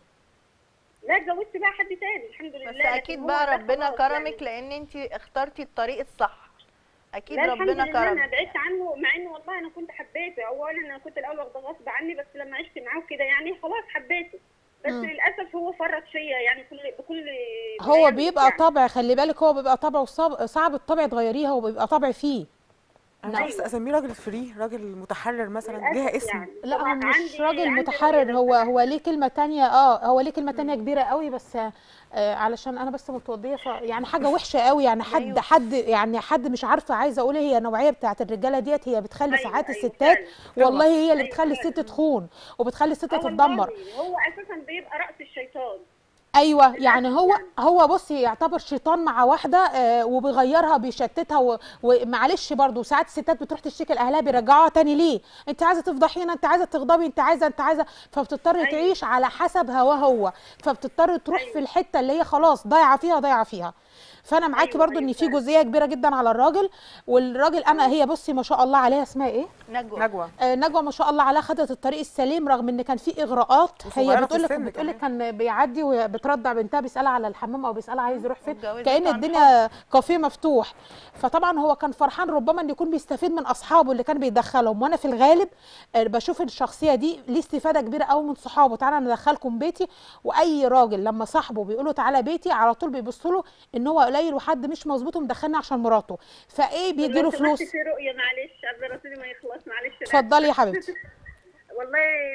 لا اتجوزت بقى حد تاني الحمد لله بس لكن اكيد هو بقى ده ربنا خلاص كرمك لان انت اخترتي الطريق الصح اكيد لا الحمد ربنا لله انا كرمك بعدت عنه مع انه والله انا كنت حبيته اولا انا كنت الاول واخده غصب عني بس لما عشت معاه كده يعني خلاص حبيته بس مم. للاسف هو فرط فيا يعني كل بكل هو يعني بيبقى يعني. طبع خلي بالك هو بيبقى طبعه صعب صعب الطبع تغيريه هو بيبقى طبع فيه انا بس اسميه راجل فري راجل متحرر مثلا للأسف ليها اسم يعني. لا هو طبعاً مش عندي- راجل عندي متحرر رؤية هو للسماح. هو ليه كلمة تانية اه هو ليه كلمة تانية كبيرة قوي بس آه علشان انا بس متوضية ف يعني حاجة وحشة قوي يعني حد أيوة. حد يعني حد مش عارفة عايزة اقول ايه هي النوعية بتاعت الرجالة ديت هي بتخلي أيوة، ساعات أيوة، الستات فعلاً. والله هي اللي أيوة، بتخلي فعلاً. الست تخون وبتخلي الست آه تتدمر والله، هو اساسا بيبقى راس الشيطان ايوه يعني هو يعني. هو بصي يعتبر شيطان مع واحده آه وبيغيرها بيشتتها و- ومعلش برضو ساعات الستات بتروح تشتكي لاهلها بيرجعوها تاني ليه انت عايزه تفضحينا انت عايزه تغضبي انت عايزه انت عايزه فبتضطر أيوة. تعيش على حسب هواه هو فبتضطر تروح أيوة. في الحته اللي هي خلاص ضايعه فيها ضايعه فيها فانا معاكي أيوة، برضو ان أيوة في فعلا. جزئيه كبيره جدا على الراجل والراجل انا هي بصي ما شاء الله عليها اسمها ايه نجوى نجوى آه، نجوى ما شاء الله عليها خدت الطريق السليم رغم ان كان في اغراءات وصغيرة هي في بتقول لك السن بتقول لك كان بيعدي وهي بترضع بنتها بيسالها على الحمام او بيسالها عايز يروح فين واتجوزت كأن عن الدنيا كافيه مفتوح فطبعا هو كان فرحان ربما ان يكون بيستفيد من اصحابه اللي كان بيدخلهم وانا في الغالب آه، بشوف الشخصيه دي ليه استفاده كبيره قوي من صحابه تعالى ندخلكم بيتي واي راجل لما صاحبه بيقول له تعالى بيتي على طول بيبص له ان هو قليل وحد مش مظبوط ومدخلني عشان مراته فايه بيدي له لو سمحت فلوس في رؤيه معلش قبل رسولي ما يخلص معلش أنا اتفضلي يا حبيبتي والله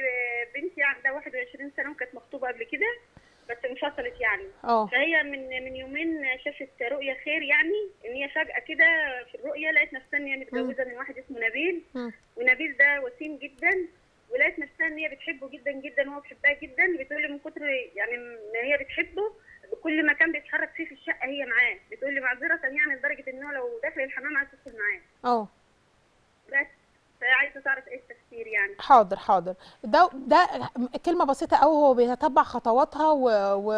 بنتي عندها 21 سنه وكانت مخطوبه قبل كده بس انفصلت يعني اه فهي من من يومين شافت رؤيه خير يعني ان هي فجاه كده في الرؤيه لقيت نفسها ان هي متجوزه من واحد اسمه نبيل مم. ونبيل ده وسيم جدا ولقيت نفسها ان هي بتحبه جدا جدا وهو بيحبها جدا بتقول لي من كتر يعني ان هي بتحبه كل مكان بيتحرك فيه في الشقه هي معاه بتقول لي معذره يعني لدرجه ان هو لو داخل الحمام عايز تدخل معاه اه بس فهي عايزه تعرف ايه التفسير يعني حاضر حاضر ده ده كلمة بسيطة قوي هو بيتتبع خطواتها و... و...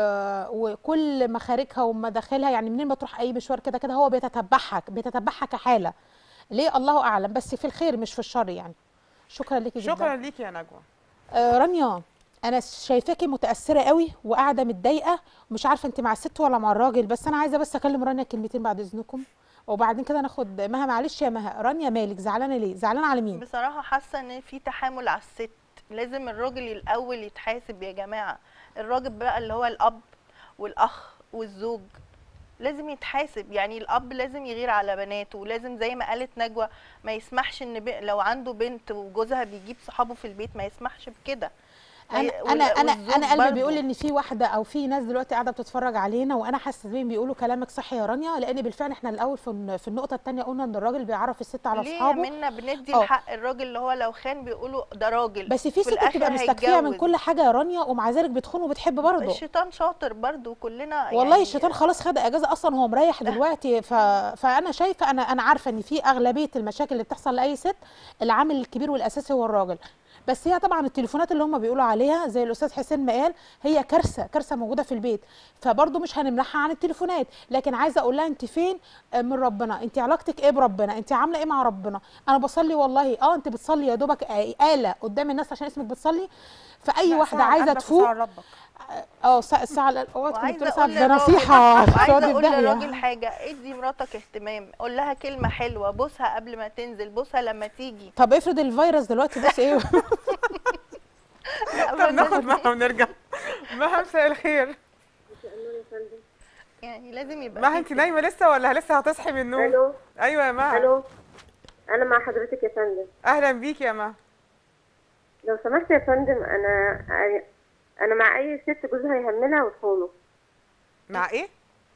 وكل مخارجها ومداخلها يعني منين ما تروح أي مشوار كده كده هو بيتتبعها بيتتبعها كحالة ليه الله أعلم بس في الخير مش في الشر يعني شكرا ليكي جدا شكرا ليكي يا نجوى آه رانيا انا شايفاكي متاثره قوي وقاعده متضايقه ومش عارفه انت مع الست ولا مع الراجل بس انا عايزه بس اكلم رانيا كلمتين بعد اذنكم وبعدين كده ناخد مها معلش يا مها رانيا مالك زعلانه ليه زعلانه على مين بصراحة حاسة ان في تحامل على الست لازم الراجل الاول يتحاسب يا جماعة الراجل بقى اللي هو الاب والاخ والزوج لازم يتحاسب يعني الاب لازم يغير على بناته ولازم زي ما قالت نجوى ما يسمحش ان ب... لو عنده بنت وجوزها بيجيب صحابه في البيت ما يسمحش بكده انا هي- انا وال- انا والزوج انا قلبي برضه. بيقول ان في واحده او في ناس دلوقتي قاعده بتتفرج علينا وانا حاسه بيهم بيقولوا كلامك صح يا رانيا لان بالفعل احنا الاول في الن- في النقطه الثانيه قلنا ان الراجل بيعرف الست على ليه اصحابه منا بندي آه. الحق الراجل اللي هو لو خان بيقولوا ده راجل بس في ست الآخر بتبقى مستكفيه من هيتجوز. كل حاجه يا رانيا ومع ذلك بتخون وبتحب برضه الشيطان شاطر برضو كلنا والله يعني الشيطان خلاص خد اجازه اصلا هو مريح دلوقتي ف... فانا شايفه انا انا عارفه ان في اغلبيه المشاكل اللي بتحصل لاي ست العامل الكبير والاساسي هو الراجل بس هي طبعا التليفونات اللي هم بيقولوا عليها زي الاستاذ حسين ما قال هي كارثه كارثه موجوده في البيت فبرضه مش هنمنعها عن التليفونات لكن عايزه اقول لها انت فين آه، من ربنا انت علاقتك ايه بربنا انت عامله ايه مع ربنا انا بصلي والله اه انت بتصلي يا دوبك آه، آلة قدام الناس عشان اسمك بتصلي فاي لا، واحده ساعة عايزه لقلبك تفوق وساعة لربك. اه ساعه ساعه ل- اوعى تكوني وعايزه بتقولي ساعه اقول ده للراجل نصيحه وعايزه تقعدي في اقول للراجل داهيه حاجه ادي مراتك اهتمام قول لها كلمه حلوه بوسها قبل ما تنزل بوسها لما تيجي طب افرض الفيروس دلوقتي بس ايه طب ناخد مها ونرجع مها مساء الخير يعني لازم يبقى مها في انت نايمه لسه ولا لسه هتصحي من النوم الو ايوه يا مها الو انا مع حضرتك يا فندم اهلا بيك يا مها لو سمحت يا فندم انا انا مع اي ست جوزها يهملها وتخونه مع ايه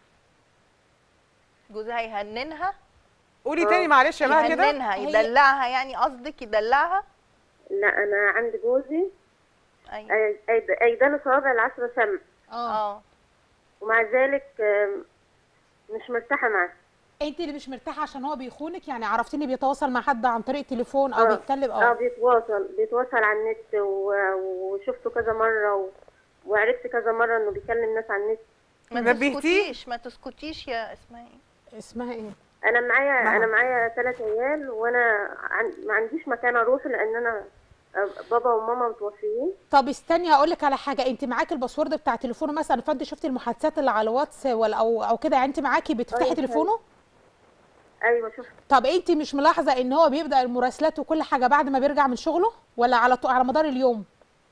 جوزها يهننها قولي تاني معلش يا مها كده يهننها يدلعها يعني قصدك يدلعها لا انا عند جوزي ايوه أي- أي- ايدان صوابع العشرة شمع اه ومع ذلك آم، مش مرتاحة معاه انت اللي مش مرتاحه عشان هو بيخونك يعني عرفتيني بيتواصل مع حد عن طريق تليفون او آه. بيتكلم اه اه بيتواصل بيتواصل على النت و- وشفته كذا مرة و... وعرفت كذا مرة انه بيكلم ناس على النت ما نبهتيه؟ تسكتيش ما تسكتيش يا اسمها ايه اسمها ايه انا معايا نعم. انا معايا ثلاث عيال وانا عن... ما عنديش مكان اروح لان انا آه، بابا وماما متوفيين طب استني هقول لك على حاجه انت معاكي الباسورد بتاع تليفونه مثلا فانت شفتي المحادثات اللي على الواتس ولا او او كده يعني انت معاكي بتفتحي أيوة. تليفونه ايوه شفت طب انت مش ملاحظه ان هو بيبدا المراسلات وكل حاجه بعد ما بيرجع من شغله ولا على طو... على مدار اليوم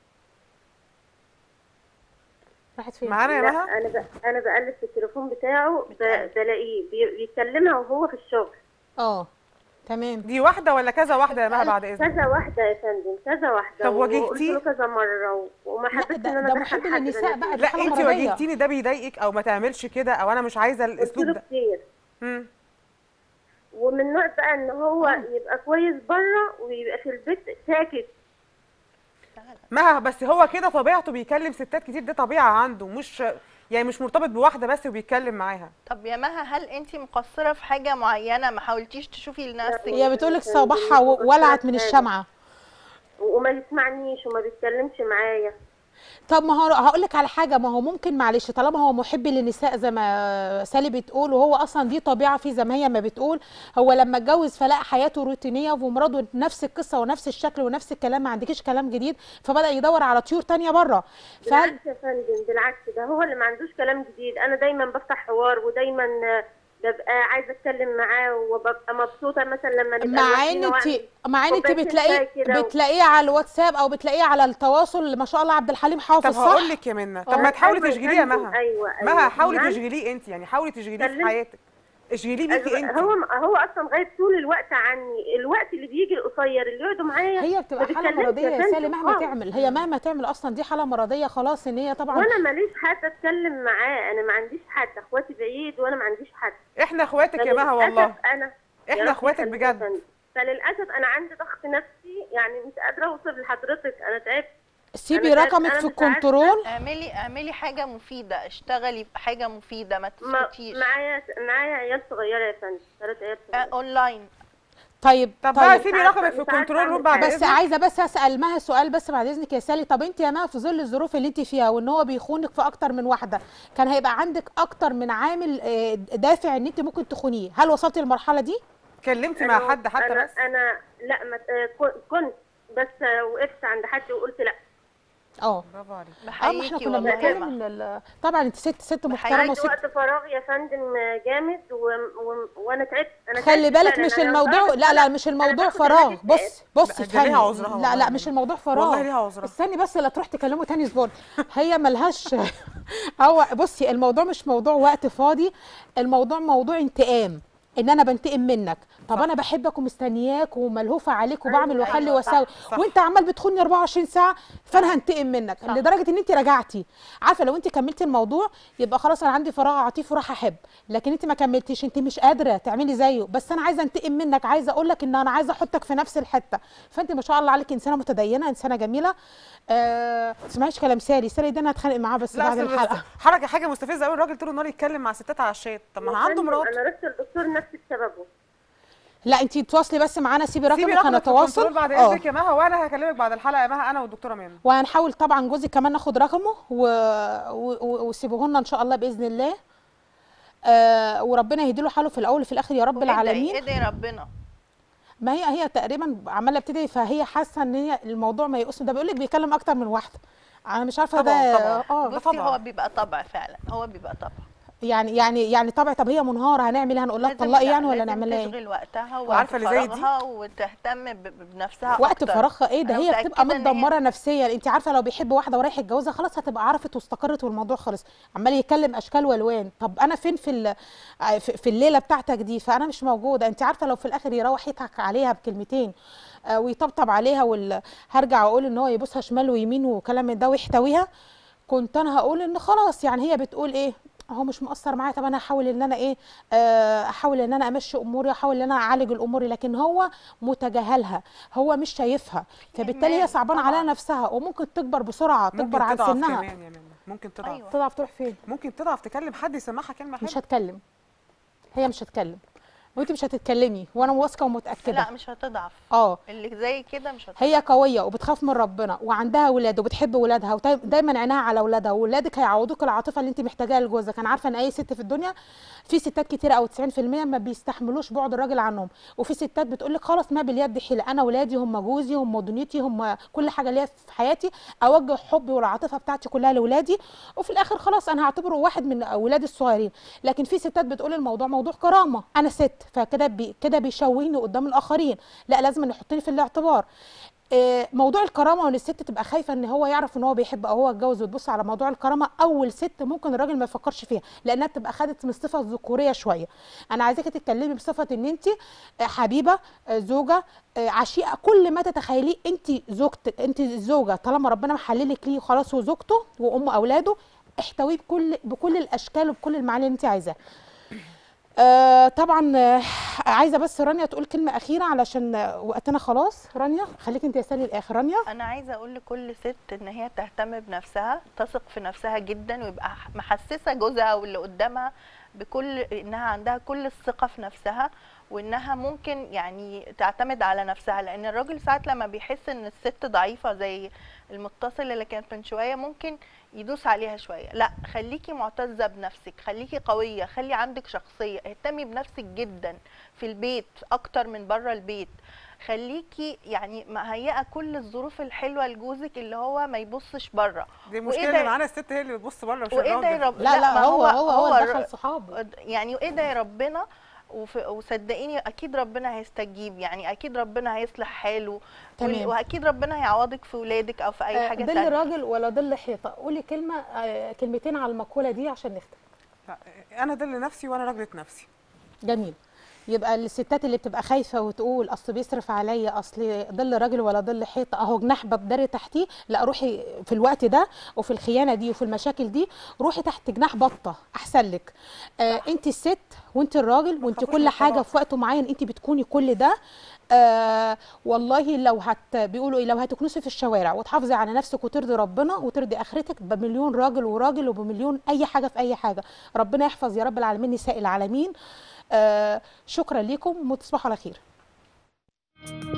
راحت فين معانا يا لا مها انا ب... انا بقلب في التليفون بتاعه ب... بلاقيه بي... بيكلمها وهو في الشغل اه تمام دي واحده ولا كذا واحده يا مها بعد اذنك كذا واحده يا فندم كذا واحده طب وقلت واجهتيه؟ له كذا مره و... وما لا حبيتش ده, ان انا ده ادخل محب حد للنساء بنفسي. بقى دي لا حاله انت مرضيه واجهتيني ده بيضايقك او ما تعملش كده او انا مش عايزه قلت الاسلوب له ده كتير مم. ومن نوع بقى ان هو يبقى كويس بره ويبقى في البيت ساكت مها بس هو كده طبيعته بيكلم ستات كتير دي طبيعه عنده مش يعني مش مرتبط بواحده بس وبيتكلم معاها طب يا مها هل انت مقصره في حاجه معينه ما حاولتيش تشوفي لنفسك هي بتقولك صباحها و- ولعت من الشمعه وما يسمعنيش وما بيتكلمش معايا طب ما هو هقول لك على حاجه ما هو ممكن معلش طالما هو محب للنساء زي ما سالي بتقول وهو اصلا دي طبيعه فيه زي ما هي ما بتقول هو لما اتجوز فلقى حياته روتينيه ومراته نفس القصه ونفس الشكل ونفس الكلام ما عندكيش كلام جديد فبدا يدور على طيور تانية بره فهل بالعكس يا فندم بالعكس ده هو اللي ما عندوش كلام جديد انا دايما بفتح حوار ودايما آه، ببقى عايزه اتكلم معاه وببقى مبسوطه مثلا لما نبقى مع لوحدينا ان انت وأعمل مع ان انت كوباية بتلاقيه الشاي كده و- بتلاقيه على الواتساب او بتلاقيه على التواصل ما شاء الله عبد الحليم طب حافظ صح هقول لك يا منى طب ما تحاولي أيوة يا تشغليه يا فندم، مها ايوه ايوه مها حاولي معاك. تشغليه انت يعني حاولي تشغليه في كلمت- حياتك اشغليه بيكي انت هو هو اصلا غايب طول الوقت عني الوقت اللي بيجي القصير اللي يقعدوا معايا هي بتبقى ما حاله بيتكلمش مرضيه يا فندم سالي مهما خالص. تعمل هي مهما تعمل اصلا دي حاله مرضيه خلاص ان هي طبعا وانا ماليش حد اتكلم معاه انا ما عنديش حد اخواتي بعيد وانا ما عنديش حد احنا اخواتك يا مها والله فللأسف انا يا احنا رب اخواتك يخليك يا بجد فندم. فللاسف انا عندي ضغط نفسي يعني مش قادره اوصل لحضرتك انا تعبت سيبي أنا تعبت، رقمك أنا في مش عارفة. الكنترول اعملي اعملي حاجه مفيده اشتغلي بحاجه مفيده ما ما تسكتيش معايا معايا عيال صغيره يا فندم ثلاث عيال آه، صغيره اونلاين طيب طب بقى طيب سيبي مش عارفة- رقمك في مش عارفة الكنترول روم أعمل بعد حاجة. بس اذنك عايزه بس اسال مها سؤال بس بعد اذنك يا سالي طب انت يا مها في ظل الظروف اللي انت فيها وان هو بيخونك في اكتر من واحده كان هيبقى عندك اكتر من عامل آه، دافع ان انت ممكن تخونيه هل وصلتي للمرحله دي اتكلمتي مع أنا- حد حتى أنا بس انا لا ما آه، كن- كنت بس آه، وقفت عند حد وقلت لا اه برافو عليك اه ما احنا بحييكي كنا والله يا بنتكلم مها. ان ال- طبعا انت ست ست محترمه عندي وست وقت فراغ يا فندم آه، جامد و... و... وانا تعبت انا خلي تعبت بالك فعلاً. مش أنا الموضوع لدرجة لا إن لا أنا- مش أنا الموضوع باخد فراغ علاج اكتئاب. بص بص لا، ده ليها افهمي عذرها لا والله لا يا مش منى. الموضوع فراغ والله ليها عذرها. استني بس لا تروح تكلمه تاني اسبوع هي ملهاش هو بصي الموضوع مش موضوع وقت فاضي الموضوع موضوع انتقام ان انا بنتقم منك طب انا بحبك ومستنياك وملهوفه عليك وبعمل أيوة، واخلي أيوة، واسوي صح. وانت عمال بتخوني 24 ساعه فانا هنتقم منك صح. لدرجه ان انت رجعتي عارفه لو انت كملتي الموضوع يبقى خلاص انا عندي فراغ عاطفي وراح احب لكن انت ما كملتيش انت مش قادره تعملي زيه بس انا عايزه انتقم منك عايزه اقول لك ان انا عايزه احطك في نفس الحته فانت ما شاء الله عليك انسانه متدينه انسانه جميله آه تسمعيش كلام سالي سالي ده انا هتخانق معاه بس لا بعد أصل الحلقه بس حركه حاجه مستفزه قوي الراجل طول النهار يتكلم مع ستات على الشات طب ما يا عنده فندم، مرات انا رحت للدكتور نفسي بسببه لا انت تواصلي بس معانا سيبي سيبي رقمك رقمك في هنتواصل الكنترول بعد اه اذنك يا مها وانا هكلمك بعد الحلقه يا مها انا والدكتوره منى وهنحاول طبعا جوزي كمان ناخد رقمه و... و... و- وسيبوه لنا ان شاء الله باذن الله آه وربنا يهدي له حاله في الاول وفي الاخر يا رب وادعي- العالمين ادعي ربنا ما هي هي تقريبا عماله بتدعي فهي حاسه ان هي الموضوع ما يقص ده بيقول لك بيكلم اكتر من واحده انا مش عارفه طبعاً، ده طبعاً. اه بصي هو بيبقى طبع فعلا هو بيبقى طبع يعني يعني يعني طبعا طب هي منهاره هنعمل ايه هنقول لها لازم طلقي لا، يعني ولا لازم نعمل ايه تشغل وقتها وعارفة وقت اللي زي دي؟ فراغها وتهتم ب- ب- بنفسها وقت أكتر. فراغها ايه ده أنا هي بتبقى متأكدة إن هي- متدمره نفسيا انت عارفه لو بيحب واحده ورايح يتجوزها خلاص هتبقى عرفت واستقرت والموضوع خلص عمال يتكلم اشكال والوان طب انا فين في ال- في في الليله بتاعتك دي فانا مش موجوده انت عارفه لو في الاخر يروح يضحك عليها بكلمتين آه، ويطبطب عليها وال... هرجع اقول ان هو يبوسها شمال ويمين وكلام من ده ويحتويها كنت انا هقول ان خلاص يعني هي بتقول ايه هو مش مقصر معايا طب انا هحاول ان انا ايه آه، احاول ان انا امشي اموري احاول ان انا اعالج الامور لكن هو متجاهلها هو مش شايفها فبالتالي هي إهمال صعبان طبعاً. على نفسها وممكن تكبر بسرعه ممكن تكبر عن تضعف سنها كمان يا منى ممكن تضعف أيوة. تضعف تروح فين ممكن تضعف تكلم حد يسمعها كلمه حلوه مش هتكلم هي مش هتكلم وانت مش هتتكلمي وانا واثقه ومتاكده لا مش هتضعف اه اللي زي كده مش هتضعف هي قويه وبتخاف من ربنا وعندها ولاد وبتحب ولادها ودايما عينها على ولادها واولادك هيعوضوك العاطفه اللي انت محتاجاها لجوزك انا عارفه ان اي ست في الدنيا في ستات كتيره او 90% ما بيستحملوش بعد الراجل عنهم وفي ستات بتقول لك خلاص ما باليد حيله انا ولادي هم جوزي هم دنيتي هم كل حاجه ليا في حياتي اوجه حبي والعاطفه بتاعتي كلها لاولادي وفي الاخر خلاص انا هعتبره واحد من اولادي الصغيرين لكن في ستات بتقول الموضوع موضوع كرامه انا ست فكده بي كده بيشوهني قدام الاخرين لا لازم نحطني في الاعتبار آه، موضوع الكرامه وان الست تبقى خايفه ان هو يعرف ان هو بيحب او هو اتجوز وتبص على موضوع الكرامه اول ست ممكن الراجل ما يفكرش فيها لانها بتبقى خدت من الصفه الذكوريه شويه انا عايزاكي تتكلمي بصفه ان انت آه، حبيبه آه، زوجه آه، عشيقه كل ما تتخيليه انت زوجتك انت الزوجه طالما ربنا محللك ليه خلاص وزوجته وام اولاده احتويه بكل بكل الاشكال وبكل المعاني اللي انت عايزاها آه طبعا آه عايزه بس رانيا تقول كلمه اخيره علشان آه، وقتنا خلاص رانيا خليكي انت اسالي الاخر رانيا انا عايزه اقول لكل ست ان هي تهتم بنفسها تثق في نفسها جدا ويبقى ح- محسسه جوزها واللي قدامها بكل انها عندها كل الثقه في نفسها وانها ممكن يعني تعتمد على نفسها لان الراجل ساعات لما بيحس ان الست ضعيفه زي المتصل اللي كانت من شويه ممكن يدوس عليها شويه لا خليكي معتزه بنفسك خليكي قويه خلي عندك شخصيه اهتمي بنفسك جدا في البيت اكتر من بره البيت خليكي يعني مهيئه كل الظروف الحلوه لجوزك اللي هو ما يبصش بره دي وإيه المشكله ده- اللي معانا الست هي اللي بتبص بره مش وايه ده الراجل يا رب لا لا ما هو هو هو الر- دخل صحابه يعني وايه ده يا ربنا وف- وصدقيني اكيد ربنا هيستجيب يعني اكيد ربنا هيصلح حاله وال- تمام. واكيد ربنا هيعوضك في ولادك او في اي آه، حاجه ظل تانية راجل ولا ظل حيطه قولي كلمه آه، كلمتين على المقوله دي عشان نختم لا، انا ضل نفسي وانا راجله نفسي جميل يبقى الستات اللي بتبقى خايفه وتقول اصل بيصرف عليا اصل ظل راجل ولا ظل حيطه اهو جناح بتداري تحتيه لا روحي في الوقت ده وفي الخيانه دي وفي المشاكل دي روحي تحت جناح بطه احسن لك آه انت الست وانت الراجل وانت تخافوش كل من حاجه الطلاق. في وقت معين انت بتكوني كل ده آه والله لو هت بيقولوا ايه لو هتكنسي في الشوارع وتحافظي على نفسك وترضي ربنا وترضي اخرتك بمليون راجل وراجل وبمليون اي حاجه في اي حاجه ربنا يحفظ يا رب العالمين نساء العالمين آه شكرا لكم وتصبحوا على خير